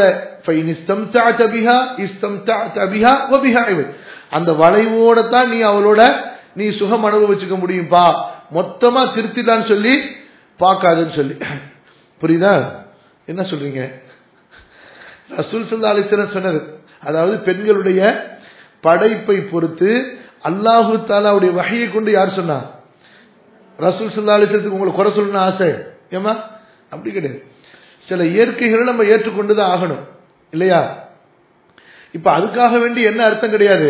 அந்த வளைவோட தான் நீ அவளோட நீ சுகம் அனுபவிச்சுக்க முடியும்பா மொத்தமா திருத்திடலான்னு சொல்லி பார்க்காதுன்னு சொல்லி புரியுதா என்ன சொல்றீங்க ரசூல் சல்லா அலிஸ்வரன் சொன்னது அதாவது பெண்களுடைய படைப்பை பொறுத்து அல்லாஹு தாலாவுடைய வகையை கொண்டு யார் சொன்னா ரசூல் சல்லா அலிஸ்வரத்துக்கு உங்களுக்கு குறை சொல்லணும்னு ஆசை ஏமா அப்படி கிடையாது சில இயற்கைகளை நம்ம ஏற்றுக்கொண்டுதான் ஆகணும் இல்லையா இப்ப அதுக்காக வேண்டி என்ன அர்த்தம் கிடையாது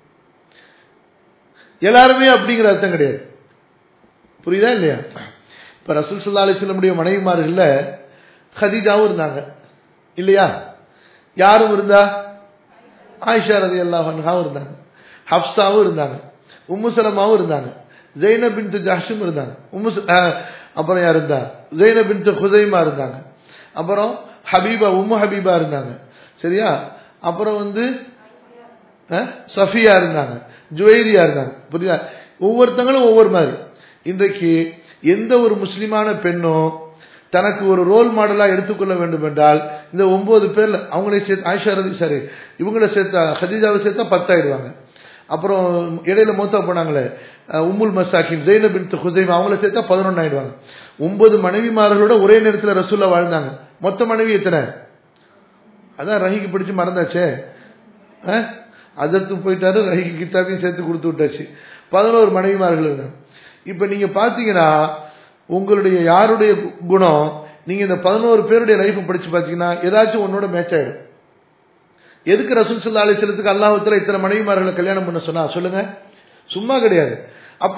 எல்லாருமே அப்படிங்கிற அர்த்தம் கிடையாது புரியுதா இல்லையா இப்ப ரசூல் சல்லா அலிஸ்லமுடைய மனைவிமார்கள்ல ஹதீஜாவும் இருந்தாங்க இல்லையா யாரும் இருந்தா ஆயிஷா ரதி அல்லாஹாவும் இருந்தாங்க ஹப்சாவும் இருந்தாங்க உம்முசலமாவும் இருந்தாங்க ஜெய்னப் பின் ஜாஷும் இருந்தாங்க உம்மு அப்புறம் யார் இருந்தா ஜெய்னப் பின் ஹுசைமா இருந்தாங்க அப்புறம் ஹபீபா உம்மு ஹபீபா இருந்தாங்க சரியா அப்புறம் வந்து சஃபியா இருந்தாங்க ஜுவைரியா இருந்தாங்க புரியுதா ஒவ்வொருத்தங்களும் ஒவ்வொரு மாதிரி இன்றைக்கு எந்த ஒரு முஸ்லிமான பெண்ணோ தனக்கு ஒரு ரோல் மாடலா எடுத்துக்கொள்ள வேண்டும் என்றால் இந்த ஒன்பது பேர்ல அவங்களே சேர்த்து ஆயிஷா ரதி சாரி இவங்கள சேர்த்தா ஹதீஜாவை சேர்த்தா பத்தாயிடுவாங்க அப்புறம் இடையில மூத்தா போனாங்களே அஹ் உம்முல் மசாக்கின் ஜெயினப் பின் ஹுசைம் அவங்கள சேர்த்தா பதினொன்னு ஆயிடுவாங்க ஒன்பது மனைவிமார்களோட ஒரே நேரத்தில் ரசூல்லா வாழ்ந்தாங்க மொத்த மனைவி எத்தனை அதான் ரஹிக்கு பிடிச்சு மறந்தாச்சே அதற்கு போயிட்டாரு ரஹிக்கு கித்தாபையும் சேர்த்து கொடுத்து விட்டாச்சு பதினோரு மனைவிமார்கள் இருந்தாங்க இப்ப நீங்க பாத்தீங்கன்னா உங்களுடைய யாருடைய குணம் நீங்க இந்த பதினோரு பேருடைய லைஃப் படிச்சு பாத்தீங்கன்னா ஏதாச்சும் உன்னோட மேட்ச் ஆயிடும் எதுக்கு ரசூல் சல்லா அலிஸ்லத்துக்கு அல்லாஹத்துல இத்தனை மனைவிமார்களை கல்யாணம் பண்ண சொன்னா சொல்லுங்க சும்மா கிடையாது அப்ப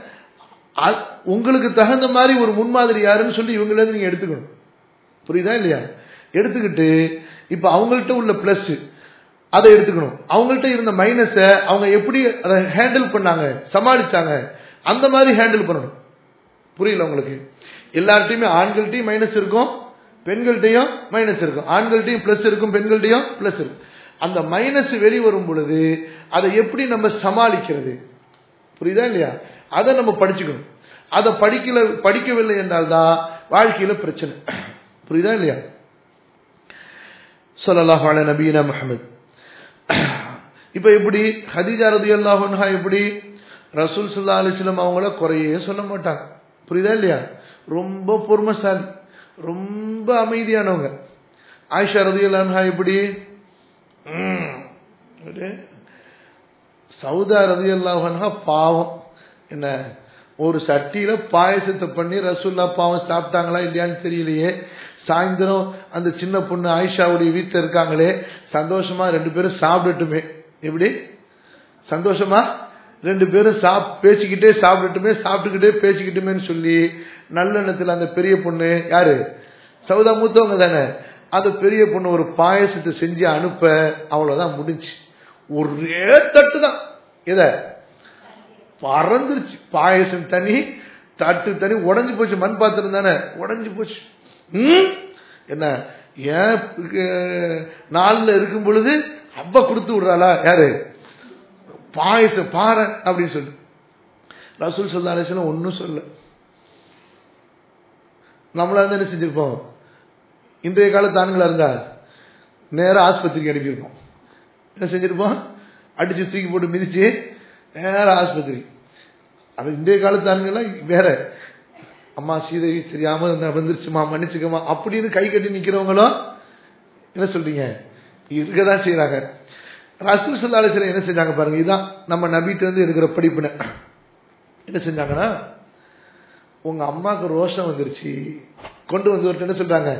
அ- உங்களுக்கு தகுந்த மாதிரி ஒரு முன்மாதிரி யாருன்னு சொல்லி இவங்கள நீங்க எடுத்துக்கணும் புரியுதா இல்லையா எடுத்துக்கிட்டு இப்ப அவங்கள்ட்ட உள்ள பிளஸ் அதை எடுத்துக்கணும் அவங்கள்ட்ட இருந்த மைனஸை அவங்க எப்படி அதை ஹேண்டில் பண்ணாங்க சமாளிச்சாங்க அந்த மாதிரி ஹேண்டில் பண்ணணும் புரியல உங்களுக்கு எல்லார்ட்டையுமே ஆண்கள்ட்டையும் மைனஸ் இருக்கும் பெண்கள்ட்டையும் மைனஸ் இருக்கும் ஆண்கள்ட்டையும் பிளஸ் இருக்கும் பெண்கள்ட்டையும் பிளஸ் இருக்கும் அந்த மைனஸ் வெளிவரும் பொழுது அதை எப்படி நம்ம சமாளிக்கிறது புரியுதா இல்லையா அதை நம்ம படிச்சுக்கணும் அதை படிக்கல படிக்கவில்லை என்றால் தான் வாழ்க்கையில பிரச்சனை புரியுதா இல்லையா ஸல்லல்லாஹு அலைஹி நபியினா முஹம்மது இப்ப எப்படி ஹதீஜா ரலியல்லாஹு அன்ஹா எப்படி ரசூல் ஸல்லல்லாஹு அலைஹி வஸல்லம் அவங்கள குறையே சொல்ல மாட்டாங்க புரியுதா இல்லையா ரொம்ப பொறுமைசாலி ரொம்ப அமைதியானவங்க ஆயிஷா ரலியல்லாஹு அன்ஹா எப்படி ம், அப்படியே சவுதா ரலியல்லாஹு அன்ஹா பாவம் என்ன ஒரு சட்டியில பாயசத்தை பண்ணி ரசூல்லா பாவம் சாப்பிட்டாங்களா இல்லையான்னு தெரியலையே சாயந்தரம் அந்த சின்ன பொண்ணு ஆயிஷாவுடைய வீட்டில் இருக்காங்களே சந்தோஷமா ரெண்டு பேரும் சாப்பிடட்டுமே எப்படி சந்தோஷமா ரெண்டு பேரும் சாப் பேசிக்கிட்டே சாப்பிடட்டுமே சாப்பிட்டுக்கிட்டே பேசிக்கிட்டுமேன்னு சொல்லி நல்லெண்ணத்தில் அந்த பெரிய பொண்ணு யாரு சவுதா மூத்தவங்க தானே அந்த பெரிய பொண்ணு ஒரு பாயசத்தை செஞ்சு அனுப்ப அவ்வளவுதான் முடிஞ்சு ஒரே தட்டு தான் இத பறந்துருச்சு பாயசம் தனி தட்டு தனி உடைஞ்சு போச்சு மண் பாத்திரம் தானே உடைஞ்சு போச்சு ம்? என்ன ஏன் அஹ், நாள்ல இருக்கும் பொழுது அப்ப கொடுத்து விடுறாளா யாரு பாயசம் பாறை அப்படின்னு சொல்லு ரசூல் சொல்லா அலிஸ்லாம் ஒன்னும் சொல்ல நம்மளா இருந்தா என்ன செஞ்சிருப்போம் இன்றைய காலத்து ஆண்களா இருந்தா நேரா ஆஸ்பத்திரிக்கு அனுப்பியிருப்போம் என்ன செஞ்சிருப்போம் அடிச்சு தூக்கி போட்டு மிதிச்சு நேரா ஆஸ்பத்திரி அது இன்றைய காலத்து ஆண்கள்லாம் வேற அம்மா சீதைவி தெரியாம நான் வந்துருச்சுமா மன்னிச்சுக்கமா அப்படின்னு கை கட்டி நிக்கிறவங்களும் என்ன சொல்றீங்க இருக்கதான் செய்யறாங்க ரசூல் சல்லா அலிஸ்லாம் என்ன செஞ்சாங்க பாருங்க இதுதான் நம்ம நபிட்டு இருந்து எடுக்கிற படிப்புன என்ன செஞ்சாங்கன்னா உங்க அம்மாவுக்கு ரோஷம் வந்துருச்சு கொண்டு வந்து ஒருத்தர் என்ன சொல்றாங்க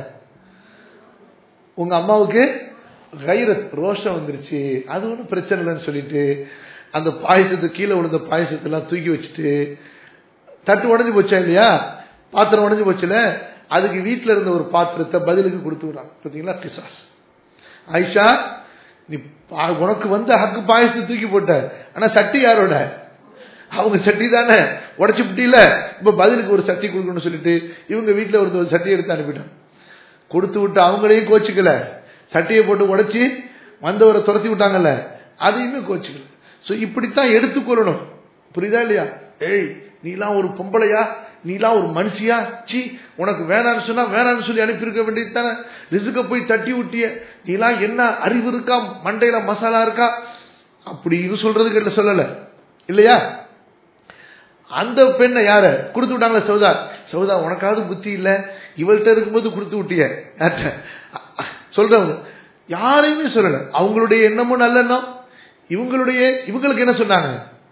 உங்க அம்மாவுக்கு கைரத் ரோஷம் வந்துருச்சு அது ஒன்றும் பிரச்சனை இல்லைன்னு சொல்லிட்டு அந்த பாயசத்தை கீழே விழுந்த பாயசத்தெல்லாம் தூக்கி வச்சுட்டு தட்டு உடஞ்சு போச்சா இல்லையா பாத்திரம் உடஞ்சு போச்சுல அதுக்கு வீட்டில் இருந்த ஒரு பாத்திரத்தை பதிலுக்கு கொடுத்து விடுறாங்க பார்த்தீங்களா கிசாஸ் ஆயிஷா நீ பா- உனக்கு வந்து ஹக்கு பாயசத்தை தூக்கி போட்ட ஆனா சட்டி யாரோட அவங்க சட்டி தானே உடச்சு விட்டீல இப்ப பதிலுக்கு ஒரு சட்டி கொடுக்கணும்னு சொல்லிட்டு இவங்க வீட்டில் ஒரு ஒரு சட்டி எடுத்து அனுப்பிட்டாங்க கொடுத்து விட்டு அவங்களையும் கோச்சிக்கல சட்டியை போட்டு உடைச்சி வந்தவரை துரத்தி விட்டாங்கல்ல அதையுமே கோச்சிக்கல சோ இப்படித்தான் எடுத்துக்கொள்ளணும் புரியுதா இல்லையா ஏய் நீலாம் ஒரு பொம்பளையா நீலாம் ஒரு மனுஷியா சி உனக்கு வேணான்னு சொன்னா வேணான்னு சொல்லி அனுப்பியிருக்க வேண்டியது தானே ரிசுக்க போய் தட்டி விட்டிய நீலாம் என்ன அறிவு இருக்கா மண்டையில மசாலா இருக்கா அப்படின்னு சொல்றதுக்கு இல்ல சொல்லல இல்லையா அந்த பெண்ணை யார கொடுத்து விட்டாங்களே சௌதா சௌதா உனக்காவது புத்தி இல்ல இவள்கிட்ட இருக்கும்போது கொடுத்து விட்டிய யார்கிட்ட? சொல்றவங்க யாரையுமே சொல்லல அவங்களுடைய எண்ணமும் நல்லெண்ணம் இவங்களுடைய இவங்களுக்கு என்ன சொன்னாங்க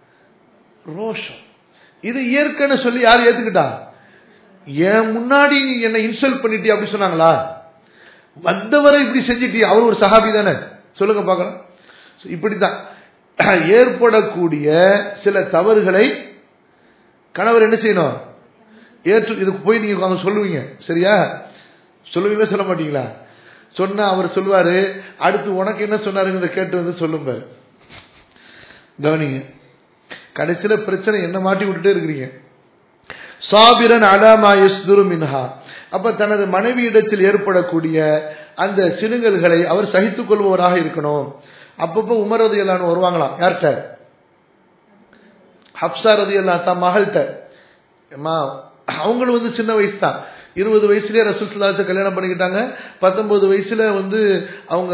ரோஷம் இது இயற்கைன்னு சொல்லி யார் ஏத்துக்கிட்டா என் முன்னாடி நீ என்னை இன்சல்ட் பண்ணிட்டி அப்படி சொன்னாங்களா வந்தவரை இப்படி செஞ்சிட்டி அவர் ஒரு சஹாபி தானே சொல்லுங்க பார்க்கலாம் So, இப்படித்தான் ஏற்படக்கூடிய சில தவறுகளை கணவர் என்ன செய்யணும் ஏற்று இதுக்கு போய் நீங்க அவங்க சொல்லுவீங்க சரியா சொல்லுவீங்களா சொல்ல மாட்டீங்களா சொன்னா அவர் சொல்லுவாரு அடுத்து உனக்கு என்ன சொன்னாருங்கிறத கேட்டு வந்து சொல்லும் பாரு கவனிங்க கடைசியில பிரச்சனை என்ன மாட்டி விட்டுட்டே இருக்கிறீங்க சாபிரன் அலாமா யஸ்துரு மின்ஹா அப்ப தனது மனைவி இடத்தில் ஏற்படக்கூடிய அந்த சினுங்கல்களை அவர் சகித்துக் கொள்பவராக இருக்கணும் அப்பப்போ உமர் ரதி எல்லாம் வருவாங்களாம் யார்கிட்ட ஹப்சா ரதி எல்லாம் தன் மகள்கிட்ட அம்மா அவங்களும் வந்து சின்ன வயசு தான் இருபது வயசுலயே ரசூல் சல்லாத்தை கல்யாணம் பண்ணிக்கிட்டாங்க பத்தொன்பது வயசுல வந்து அவங்க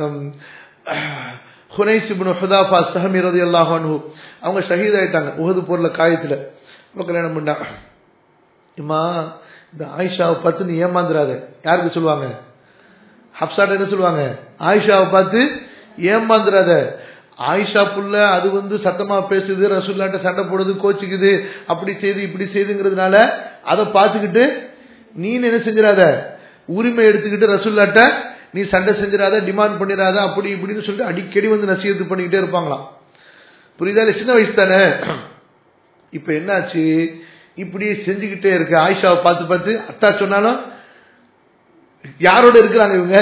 ஹுனைஸ் இப்னு ஹுதாஃபா சஹமி ரலியல்லாஹு அன்ஹு அவங்க ஷஹீத் ஆயிட்டாங்க உஹது போர்ல காயத்துல இப்ப கல்யாணம் பண்ணாங்க இம்மா இந்த ஆயிஷாவை பார்த்து நீ ஏமாந்துராத யாருக்கு சொல்லுவாங்க ஹப்சாட்ட என்ன சொல்லுவாங்க ஆயிஷாவை பார்த்து ஏமாந்துராத ஆயிஷா புள்ள அது வந்து சத்தமா பேசுது ரசூல்லாட்ட சண்டை போடுது கோச்சிக்குது அப்படி செய்து இப்படி செய்துங்கிறதுனால அதை பார்த்துக்கிட்டு நீ என்ன செஞ்சிடாத உரிமை எடுத்துக்கிட்டு ரசூல்லாட்ட நீ சண்டை செஞ்சிடாத டிமாண்ட் பண்ணிடாத அப்படி இப்படின்னு சொல்லிட்டு அடிக்கடி வந்து நசீகத்து பண்ணிக்கிட்டே இருப்பாங்களாம் புரியுதா இல்ல சின்ன வயசு தானே இப்ப என்னாச்சு இப்படியே செஞ்சுக்கிட்டே இருக்கு ஆயிஷாவை பார்த்து பார்த்து அத்தா சொன்னாலும் யாரோட இருக்கிறாங்க இவங்க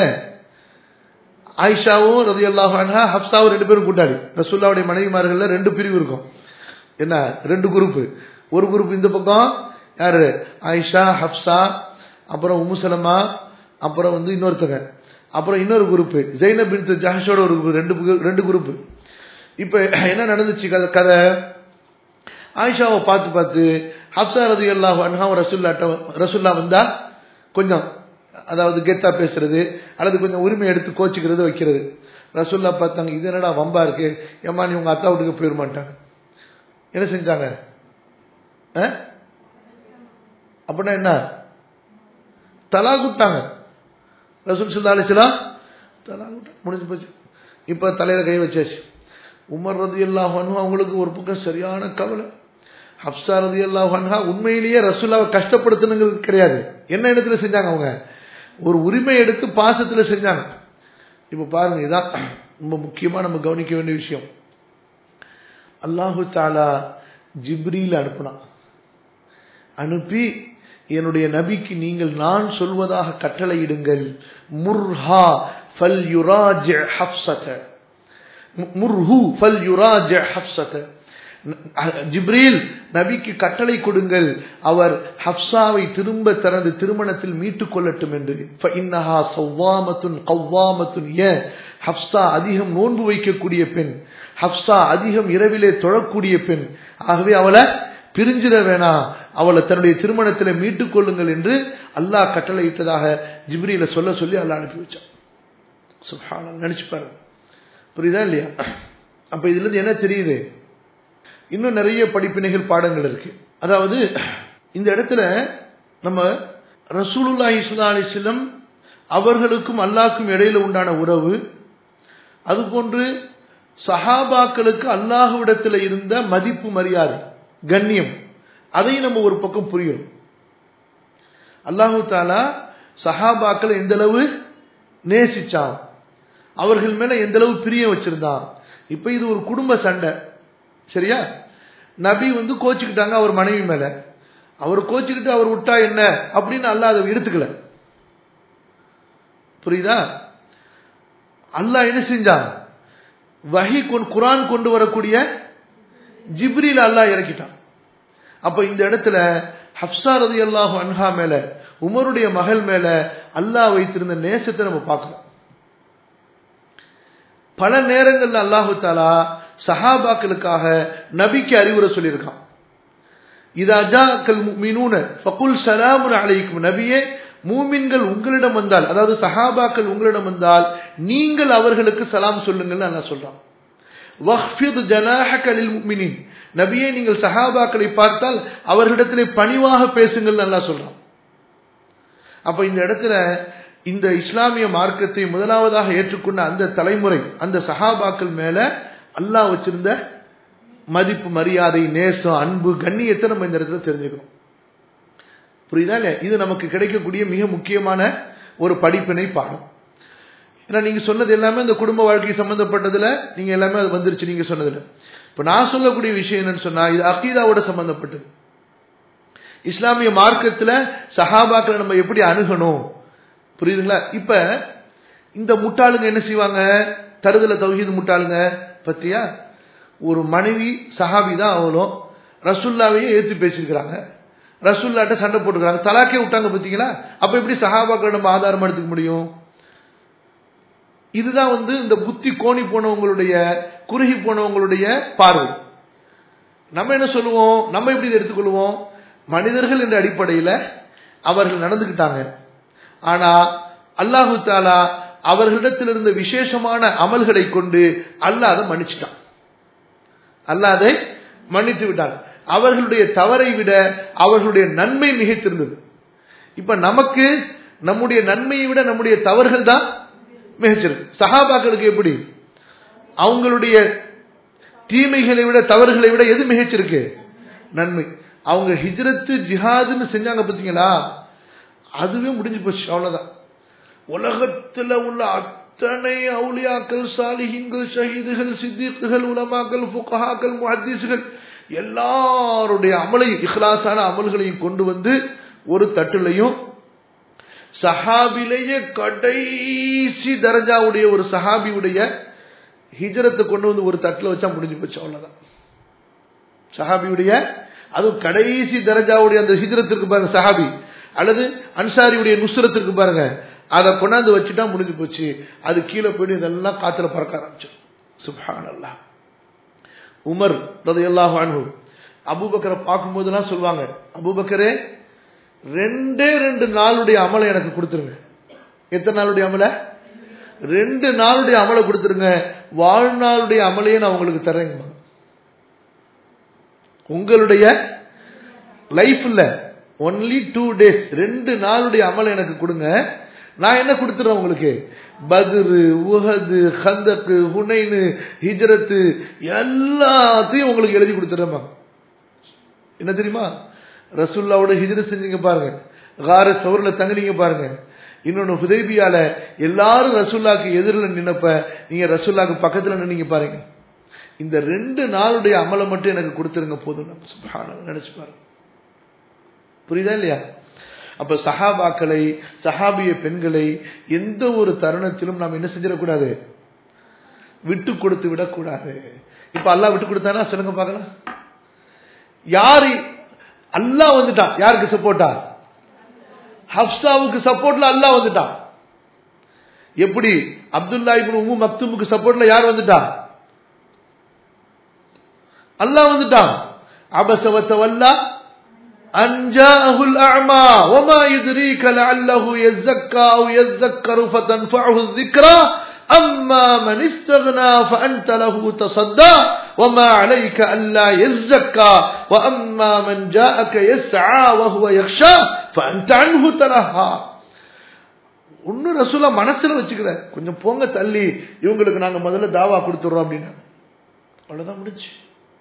ஆயிஷாவும் ரதி அல்லாஹா ஹப்சாவும் ரெண்டு பேரும் கூட்டாளி ரசூல்லாவுடைய மனைவிமார்கள்ல ரெண்டு பிரிவு இருக்கும் என்ன ரெண்டு குரூப் ஒரு குரூப் இந்த பக்கம் யாரு ஆயிஷா ஹப்சா அப்புறம் உமுசலமா அப்புறம் வந்து இன்னொருத்தங்க அப்புறம் இன்னொரு குரூப் ஜெயினப் பின் ஜஹஷோட ஒரு group, ரெண்டு கு- ரெண்டு குரூப் இப்ப என்ன நடந்துச்சு கதை- கதை ஆயிஷாவை பார்த்து பார்த்து ஹப்சா ரதி அல்லாஹ் அன்ஹாவும் ரசுல்லாட்ட ரசுல்லா வந்தா கொஞ்சம் அதாவது கெத்தா பேசுறது அல்லது கொஞ்சம் உரிமை எடுத்து கோச்சிக்கிறது வைக்கிறது ரசுல்லா பார்த்தாங்க இது என்னடா வம்பா இருக்கு ஏமா நீ உங்க அத்தா வீட்டுக்கு போயிட மாட்டாங்க என்ன செஞ்சாங்க ஆ? அப்படின்னா என்ன தலா குட்டாங்க ரசூல் சுல்லா அலிஸ்லாம் தலா குட்டா முடிஞ்சு போச்சு இப்ப தலையில கை வச்சாச்சு உமர் ரதி அல்லாஹ் அவங்களுக்கு ஒரு பக்கம் சரியான கவலை ஹப்சா ரதி அல்லாஹ் உண்மையிலேயே ரசூல்லாவை கஷ்டப்படுத்தணுங்கிறது கிடையாது என்ன இடத்துல செஞ்சாங்க அவங்க ஒரு உரிமை எடுத்து பாசத்துல செஞ்சாங்க இப்ப பாருங்க இதான் ரொம்ப முக்கியமா நம்ம கவனிக்க வேண்டிய விஷயம் அல்லாஹு தாலா ஜிப்ரீல் அனுப்புனான் அனுப்பி என்னுடைய நபிக்கு நீங்கள் நான் சொல்வதாக கட்டளையிடுங்கள் முர்ஹா ஃபல் யுராஜ் ஹப்சத முர்ஹு ஃபல் யுராஜ் ஹப்சத ஜிப்ரீல் நபிக்கு கட்டளை கொடுங்கள் அவர் ஹப்சாவை திரும்ப தனது திருமணத்தில் மீட்டுக் கொள்ளட்டும் என்று فإنها صوامة قوامة ஏன் ஹப்சா அதிகம் நோன்பு வைக்கக்கூடிய பெண் ஹப்சா அதிகம் இரவிலே தொழக்கூடிய பெண் ஆகவே அவளை பிரிஞ்சிட வேணாம் அவளை தன்னுடைய திருமணத்தில் மீட்டுக் கொள்ளுங்கள் என்று அல்லாஹ் கட்டளையிட்டதாக ஜிப்ரீல சொல்ல சொல்லி அல்லாஹ் அனுப்பி வச்சான் சுப்ஹானல்லாஹ் நினைச்சு பாருங்க புரியுதா இல்லையா அப்ப இதுல இருந்து என்ன தெரியுது இன்னும் நிறைய படிப்பினைகள் பாடங்கள் இருக்கு அதாவது இந்த இடத்துல நம்ம ரசூலுல்லாஹி ஸல்லல்லாஹு அலைஹி வஸல்லம் அவர்களுக்கும் அல்லாஹ்க்கும் இடையில உண்டான உறவு அதுபோன்று சஹாபாக்களுக்கு அல்லாஹ்விடத்தில் இருந்த மதிப்பு மரியாதை கண்ணியம் அதையும் நம்ம ஒரு பக்கம் புரியும் அல்லாஹு தாலா சஹாபாக்களை எந்த அளவு நேசிச்சான் அவர்கள் மேல எந்த அளவு பிரியம் வச்சிருந்தான் இப்ப இது ஒரு குடும்ப சண்டை சரியா நபி வந்து கோச்சுக்கிட்டாங்க அவர் மனைவி மேல அவர் கோச்சுக்கிட்டு அவர் விட்டா என்ன அப்படின்னு அல்லாஹ் அதை எடுத்துக்கல புரியுதா அல்லாஹ் என்ன செஞ்சான் வஹி கொண்டு குரான் கொண்டு வரக்கூடிய ஜிப்ரீல் அல்லாஹ் இறக்கிட்டான் அப்ப இந்த இடத்துல ஹப்சா ரதி அல்லாஹு அன்ஹா மேல உமருடைய மகள் மேல அல்லாஹ் வைத்திருந்த நேசத்தை நம்ம பார்க்கணும் பல நேரங்கள்ல அல்லாஹு தாலா சஹாபாக்களுக்காக நபிக்கு அறிவுரை சொல்லியிருக்கான் இதா ஜாக்கல் முஃமினூன ஃபகுல் ஸலாமுன் அலைக்கும் நபியே மூமின்கள் உங்களிடம் வந்தால் அதாவது சஹாபாக்கள் உங்களிடம் வந்தால் நீங்கள் அவர்களுக்கு சலாம் சொல்லுங்கள் அல்லாஹ் சொல்றான் வஹ்ஃபித் ஜனாஹக லில் முஃமினின் நபியே நீங்கள் சஹாபாக்களை பார்த்தால் அவர்களிடத்திலே பணிவாக பேசுங்கள் அல்லாஹ் சொல்றான் அப்ப இந்த இடத்துல இந்த இஸ்லாமிய மார்க்கத்தை முதலாவதாக ஏற்றுக்கொண்ட அந்த தலைமுறை அந்த சஹாபாக்கள் மேல அல்லாஹ் வச்சிருந்த மதிப்பு மரியாதை நேசம் அன்பு கண்ணியத்தை நம்ம இந்த இடத்துல தெரிஞ்சுக்கணும் புரியுதா இல்லையா இது நமக்கு கிடைக்கக்கூடிய மிக முக்கியமான ஒரு படிப்பினை பாடம் ஏன்னா நீங்க சொன்னது எல்லாமே இந்த குடும்ப வாழ்க்கை சம்பந்தப்பட்டதுல நீங்க எல்லாமே அது வந்துருச்சு நீங்க சொன்னதுல இப்ப நான் சொல்லக்கூடிய விஷயம் என்னன்னு சொன்னா இது அகீதாவோட சம்பந்தப்பட்டது இஸ்லாமிய மார்க்கத்துல சஹாபாக்களை நம்ம எப்படி அணுகணும் புரியுதுங்களா இப்ப இந்த முட்டாளுங்க என்ன செய்வாங்க தருதல தௌஹீது முட்டாளுங்க பத்தியா ஒரு மனைவி சஹாபி தான் அவளும் ரசுல்லாவையே ஏத்து பேசியிருக்கிறாங்க ரசுல்லாட்ட சண்டை போட்டுக்கிறாங்க தலாக்கே விட்டாங்க பார்த்தீங்களா அப்ப எப்படி சஹாபாக்களை நம்ம ஆதாரமா எடுத்துக்க முடியும் இதுதான் வந்து இந்த புத்தி கோணி போனவங்களுடைய குறுகி போனவங்களுடைய பார்வை நம்ம என்ன சொல்லுவோம் நம்ம எப்படி இதை எடுத்துக்கொள்வோம் மனிதர்கள் என்ற அடிப்படையில் அவர்கள் நடந்துக்கிட்டாங்க ஆனா அல்லாஹு தாலா அவர்களிடத்தில் இருந்த விசேஷமான அமல்களை கொண்டு அல்லாஹ் அதை மன்னிச்சிட்டான் அல்லாஹ் அதை மன்னித்து விட்டான் அவர்களுடைய தவறை விட அவர்களுடைய நன்மை மிகைத்திருந்தது இப்ப நமக்கு நம்முடைய நன்மையை விட நம்முடைய தவறுகள் தான் மிகச்சிருக்கு சஹாபாக்களுக்கு எப்படி அவங்களுடைய தீமைகளை விட தவறுகளை விட எது மிகச்சிருக்கு நன்மை அவங்க ஹிஜ்ரத்து ஜிஹாதுன்னு செஞ்சாங்க பார்த்தீங்களா அதுவே முடிஞ்சு போச்சு அவ்வளவுதான் உலகத்துல உள்ள அத்தனை அவுளியாக்கள் சாலிஹின்கள் ஷஹீதுகள் சித்திக்குகள் உலமாக்கள் புகஹாக்கள் முஹத்தீசுகள் எல்லாருடைய அமலையும் இஹ்லாசான அமல்களையும் கொண்டு வந்து ஒரு தட்டுலையும் சஹாபிலேயே கடைசி தரஜாவுடைய ஒரு சஹாபியுடைய ஹிஜரத்தை கொண்டு வந்து ஒரு தட்டில் வச்சா முடிஞ்சு போச்சு அவ்வளவுதான் சஹாபியுடைய அதுவும் கடைசி தரஜாவுடைய அந்த ஹிஜரத்திற்கு பாருங்க சஹாபி அல்லது அன்சாரியுடைய நுசுரத்திற்கு பாருங்க அதை கொண்டாந்து வச்சுட்டா முடிஞ்சு போச்சு அது கீழே போயிட்டு இதெல்லாம் காத்துல பறக்க ஆரம்பிச்சு சுபான் அல்லா உமர் ரதையல்லாஹ் அனு அபூபக்கரை பார்க்கும்போதெல்லாம் சொல்லுவாங்க அபூபக்கரே ரெண்டே ரெண்டு நாளுடைய அமலை எனக்கு கொடுத்துருங்க எத்தனை நாளுடைய அமலை ரெண்டு நாளுடைய அமலை கொடுத்துருங்க வாழ்நாளுடைய அமலையே நான் உங்களுக்கு தரேங்க உங்களுடைய லைஃப் இல்ல ஒன்லி டூ டேஸ் ரெண்டு நாளுடைய அமலை எனக்கு கொடுங்க நான் என்ன கொடுத்துறேன் உங்களுக்கு பத்ரு உஹது ஹந்தக்கு ஹுனைனு ஹிஜரத்து எல்லாத்தையும் உங்களுக்கு எழுதி கொடுத்துறேன் என்ன தெரியுமா ரசுல்லாவோட ஹிஜரத் செஞ்சீங்க பாருங்க கார சவரில் தங்குனீங்க பாருங்க இன்னொன்னு ஹுதைபியால எல்லாரும் ரசுல்லாக்கு எதிரில் நின்னப்ப நீங்க ரசுல்லாக்கு பக்கத்துல நின்னீங்க பாருங்க இந்த ரெண்டு நாளுடைய அமலை மட்டும் எனக்கு கொடுத்துருங்க போதும் நினைச்சு பாருங்க புரியுதா இல்லையா அப்ப சஹாபாக்களை சஹாபிய பெண்களை எந்த ஒரு தருணத்திலும் நாம் என்ன செஞ்சிடக்கூடாது விட்டு கொடுத்து விடக்கூடாது இப்ப அல்லா விட்டு கொடுத்தானா சொல்லுங்க பார்க்கலாம் யாரு அல்லாஹ் வந்துட்டான் யாருக்கு சப்போர்ட்டா ஹப்சாவுக்கு சப்போர்ட்ல அல்லாஹ் வந்துட்டான் எப்படி அப்துல்லா இப்னு உம்மு மக்துமுக்கு சப்போர்ட்ல யார் வந்துட்டா அல்லாஹ் வந்துட்டான் அபசவத்த வல்லா أنجاءه الأعمى وما يدريك لعله يزكى أو يذكر فتنفعه الذكرى أما من استغنى فأنت له تصدى وما عليك ألا يزكى وأما من جاءك يسعى وهو يخشى فأنت عنه تلهى ஒன்னும் ரசூலா மனசுல வச்சுக்கிற கொஞ்சம் போங்க தள்ளி இவங்களுக்கு நாங்க முதல்ல தாவா கொடுத்துறோம் அப்படின்னா அவ்வளவுதான் முடிச்சு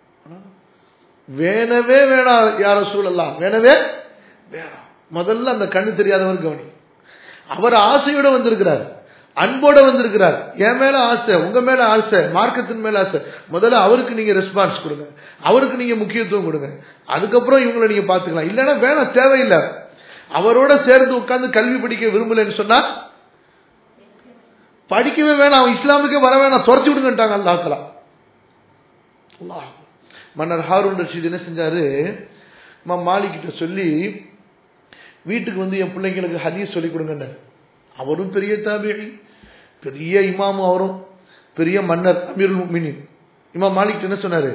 வேணவே வேணாம் யார சூழலாம் வேணவே வேணாம் முதல்ல அந்த கண்ணு தெரியாதவர் கவனி அவர் ஆசையோட வந்திருக்கிறார் அன்போட வந்திருக்கிறார் என் மேல ஆசை உங்க மேல ஆசை மார்க்கத்தின் மேல ஆசை முதல்ல அவருக்கு நீங்க ரெஸ்பான்ஸ் கொடுங்க அவருக்கு நீங்க முக்கியத்துவம் கொடுங்க அதுக்கப்புறம் இவங்களை நீங்க பாத்துக்கலாம் இல்லைன்னா வேணாம் தேவையில்லை அவரோட சேர்ந்து உட்கார்ந்து கல்வி படிக்க விரும்பலன்னு சொன்னா படிக்கவே வேணாம் அவன் இஸ்லாமுக்கே வர வேணாம் துரத்தி விடுங்கட்டாங்க அல்லாஹலா அல்லாஹ் மன்னர் ஹாரூன் ரஷீத் என்ன செஞ்சாரு மாலிகிட்ட சொல்லி வீட்டுக்கு வந்து என் பிள்ளைங்களுக்கு ஹதீஸ் சொல்லிக் கொடுங்க அவரும் பெரிய தாபியி பெரிய இமாமும் அவரும் பெரிய மன்னர் அமீருல் முமினின் இமாம் மாலிக் என்ன சொன்னாரு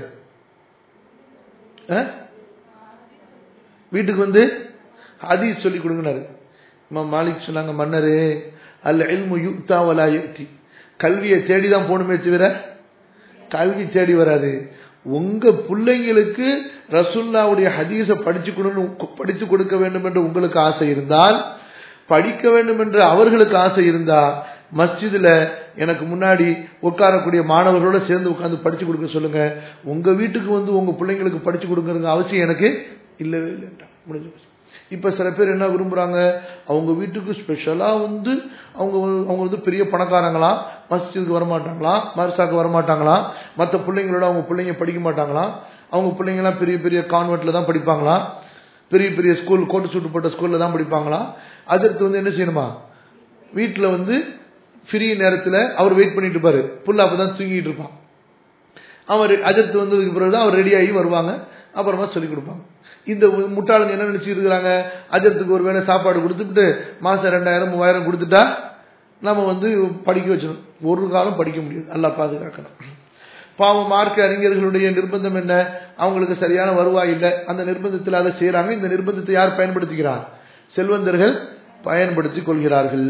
வீட்டுக்கு வந்து ஹதீஸ் சொல்லிக் கொடுங்கனாரு இமாம் மாலிக் சொன்னாங்க மன்னரே அல்ல எல்மு யுக்தா வலா யுக்தி கல்வியை தேடிதான் போகணுமே தவிர கல்வி தேடி வராது உங்க பிள்ளைங்களுக்கு ரசுல்லாவுடைய ஹதீஸ படிச்சு படிச்சு கொடுக்க வேண்டும் என்று உங்களுக்கு ஆசை இருந்தால் படிக்க வேண்டும் என்று அவர்களுக்கு ஆசை இருந்தா மஸ்ஜிதுல எனக்கு முன்னாடி உட்காரக்கூடிய மாணவர்களோட சேர்ந்து உட்கார்ந்து படிச்சு கொடுக்க சொல்லுங்க உங்க வீட்டுக்கு வந்து உங்க பிள்ளைங்களுக்கு படிச்சு கொடுக்கறதுங்க அவசியம் எனக்கு இல்லவே இல்லைன்ட்டா முடிஞ்சு இப்ப சில பேர் என்ன விரும்புறாங்க அவங்க வீட்டுக்கு ஸ்பெஷலா வந்து அவங்க அவங்க வந்து பெரிய பணக்காரங்களாம் மஸ்ஜிதுக்கு வரமாட்டாங்களாம் மர்சாக்கு வரமாட்டாங்களாம் மற்ற பிள்ளைங்களோட அவங்க பிள்ளைங்க படிக்க மாட்டாங்களாம் அவங்க பிள்ளைங்கலாம் பெரிய பெரிய கான்வெர்ட்ல தான் படிப்பாங்களாம் பெரிய பெரிய ஸ்கூல் கோட்டு சூட்டு போட்ட ஸ்கூல்ல தான் படிப்பாங்களாம் அதற்கு வந்து என்ன செய்யணுமா வீட்டில் வந்து ஃப்ரீ நேரத்தில் அவர் வெயிட் பண்ணிட்டு இருப்பாரு புள்ள அப்பதான் தூங்கிட்டு இருப்பான் அவர் அஜர்த்து வந்ததுக்கு பிறகு தான் அவர் ரெடி ஆகி வருவாங்க அப்புறமா சொல்லிக் கொடுப்பாங்க இந்த முட்டாளுங்க என்ன நினைச்சிட்டு இருக்கிறாங்க அஜத்துக்கு ஒரு வேளை சாப்பாடு கொடுத்துட்டு மாசம் ரெண்டாயிரம் மூவாயிரம் கொடுத்துட்டா நம்ம வந்து படிக்க வச்சிடும் ஒரு காலம் படிக்க முடியாது நல்லா பாதுகாக்கணும் பாவம் மார்க்க அறிஞர்களுடைய நிர்பந்தம் என்ன அவங்களுக்கு சரியான வருவாய் இல்லை அந்த நிர்பந்தத்தில் அதை செய்யறாங்க இந்த நிர்பந்தத்தை யார் பயன்படுத்திக்கிறா செல்வந்தர்கள் பயன்படுத்திக் கொள்கிறார்கள்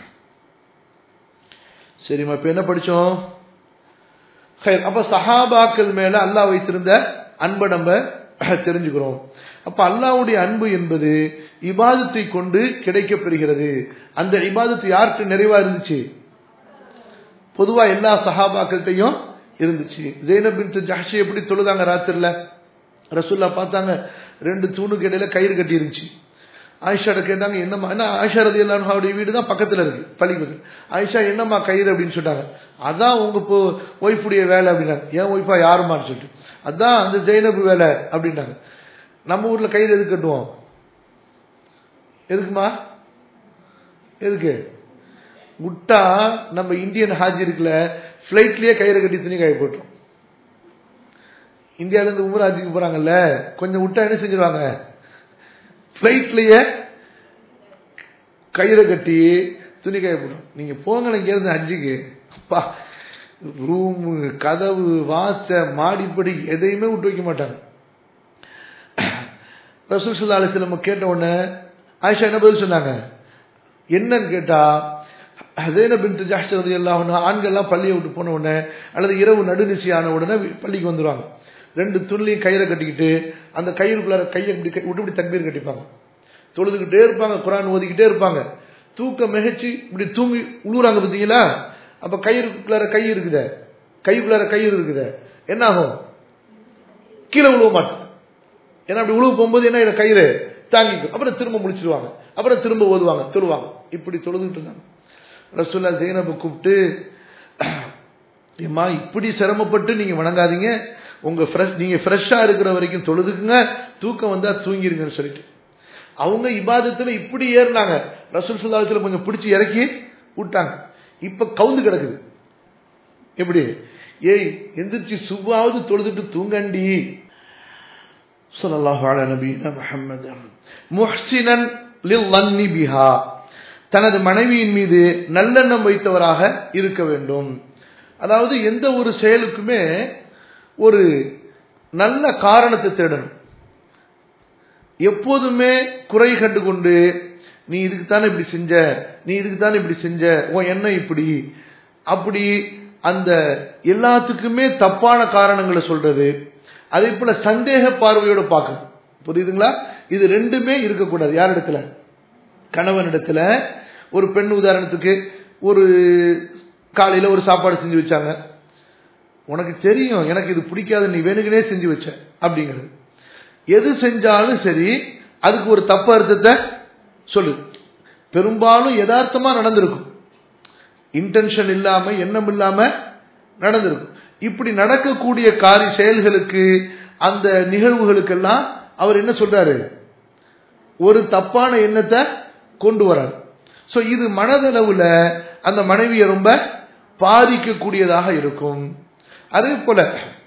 சரிம்மா இப்ப என்ன படிச்சோம் ஹைர், அப்ப சஹாபாக்கள் மேல அல்லாஹ் வைத்திருந்த அன்பை நம்ம தெரிஞ்சுக்கிறோம் அப்ப அல்லாஹ்வுடைய அன்பு என்பது இபாதத்தை கொண்டு கிடைக்கப் பெறுகிறது அந்த இபாதத்து யாருக்கு நிறைவா இருந்துச்சு பொதுவா எல்லா சஹாபாக்கள்கிட்டையும் இருந்துச்சு ஜெயினப் பின் ஜஹ்ஷி எப்படி தொழுதாங்க ராத்திரில ரசூல்லா பார்த்தாங்க ரெண்டு தூணுக்கு இடையில கயிறு கட்டி இருந்துச்சு ஆயிஷாட்ட கேட்டாங்க என்னம்மா என்ன ஆயிஷா ரதி அவருடைய வீடு தான் பக்கத்துல இருக்கு பள்ளிக்கு ஆயிஷா என்னம்மா கயிறு அப்படின்னு சொன்னாங்க அதான் உங்க இப்போ ஒய்ஃபுடைய வேலை அப்படின்னாங்க ஏன் ஒய்ஃபா யாருமான்னு சொல்லிட்டு அதான் அந்த ஜெயினப் வேலை அப்படின்னாங்க நம்ம ஊர்ல கயிறு எதுக்கு கட்டுவோம் எதுக்குமா எதுக்கு விட்டா நம்ம இந்தியன் ஹாஜி இருக்குல்ல ஃப்ளைட்லயே கயிறு கட்டி துணி காய போட்டோம் இந்தியால இருந்து உமர் ஹாஜிக்கு போறாங்கல்ல கொஞ்சம் விட்டா என்ன செஞ்சிருவாங்க ஃப்ளைட்லயே கயிறை கட்டி துணி காய போட்டோம் நீங்க போங்க இங்க இருந்து ஹஜ்ஜிக்கு அப்பா ரூமு கதவு வாச மாடிப்படி எதையுமே விட்டு வைக்க மாட்டாங்க ரசூல் சுல்லா அலிஸ்லம் கேட்ட உடனே ஆயிஷா என்ன பதில் சொன்னாங்க என்னன்னு கேட்டா ஹசேன பின் ஜாஸ்தி எல்லாம் ஆண்கள்லாம் பள்ளியை விட்டு போன உடனே அல்லது இரவு நடுநிசி ஆன உடனே பள்ளிக்கு வந்துருவாங்க ரெண்டு துணிலையும் கயிறை கட்டிக்கிட்டு அந்த கயிறுக்குள்ளார கையை இப்படி கை- விட்டு இப்படி தக்பீர் கட்டிப்பாங்க தொழுதுகிட்டே இருப்பாங்க குரான் ஓதிக்கிட்டே இருப்பாங்க தூக்கம் மிகச்சு இப்படி தூங்கி உழுவுறாங்க பார்த்தீங்களா அப்ப கயிறுக்குள்ளார கை இருக்குதே கைக்குள்ளார கயிறு இருக்குதே என்ன ஆகும் கீழே விழுவ மாட்டாங்க ஏன்னா அப்படி உழுவு போகும்போது என்ன ஆயிடும் கயிறு தாங்கிக்கும் அப்புறம் திரும்ப முடிச்சிருவாங்க அப்புறம் திரும்ப ஓதுவாங்க தொழுவாங்க இப்படி தொழுதுகிட்டு இருந்தாங்க ரசூல்லா ஜெயினபை கூப்பிட்டு ஏம்மா இப்படி சிரமப்பட்டு நீங்க வணங்காதீங்க உங்க ஃப்ரெஷ் நீங்க ஃப்ரெஷ்ஷா இருக்கிற வரைக்கும் தொழுதுக்குங்க தூக்கம் வந்தா தூங்கிருங்கன்னு சொல்லிட்டு அவங்க இபாதத்துல இப்படி ஏறினாங்க ரசூல் சுல்லாத்துல கொஞ்சம் பிடிச்சி இறக்கி விட்டாங்க இப்ப கவுந்து கிடக்குது எப்படி ஏய் எந்திரிச்சு சுவ்வாவது தொழுதுட்டு தூங்கண்டி ஸல்லல்லாஹு அலா நபீனா முஹம்மது முஹ்சினன் லில்லன்னி பிஹா தனது மனைவியின் மீது நல்லெண்ணம் வைத்தவராக இருக்க வேண்டும் அதாவது எந்த ஒரு செயலுக்குமே ஒரு நல்ல காரணத்தை தேடணும் எப்போதுமே குறை கண்டு கொண்டு நீ இதுக்கு தானே இப்படி செஞ்ச நீ இதுக்கு தானே இப்படி செஞ்ச உன் எண்ணம் இப்படி அப்படி அந்த எல்லாத்துக்குமே தப்பான காரணங்களை சொல்றது அதே போல சந்தேக பார்வையோட பார்க்கணும் புரியுதுங்களா இது ரெண்டுமே இருக்கக்கூடாது யார் இடத்துல கணவனிடத்துல ஒரு பெண் உதாரணத்துக்கு ஒரு காலையில ஒரு சாப்பாடு செஞ்சு வச்சாங்க உனக்கு தெரியும் எனக்கு இது பிடிக்காது நீ வேணுக்குனே செஞ்சு வச்ச அப்படிங்கிறது எது செஞ்சாலும் சரி அதுக்கு ஒரு தப்பு அர்த்தத்தை சொல்லு பெரும்பாலும் யதார்த்தமா நடந்திருக்கும் இன்டென்ஷன் இல்லாம எண்ணம் இல்லாம நடந்திருக்கும் இப்படி நடக்கக்கூடிய காரி செயல்களுக்கு அந்த நிகழ்வுகளுக்கெல்லாம் அவர் என்ன சொல்றாரு ஒரு தப்பான எண்ணத்தை கொண்டு வரார் சோ இது மனதளவுல அந்த மனைவியை ரொம்ப பாதிக்கக்கூடியதாக இருக்கும் அதே போல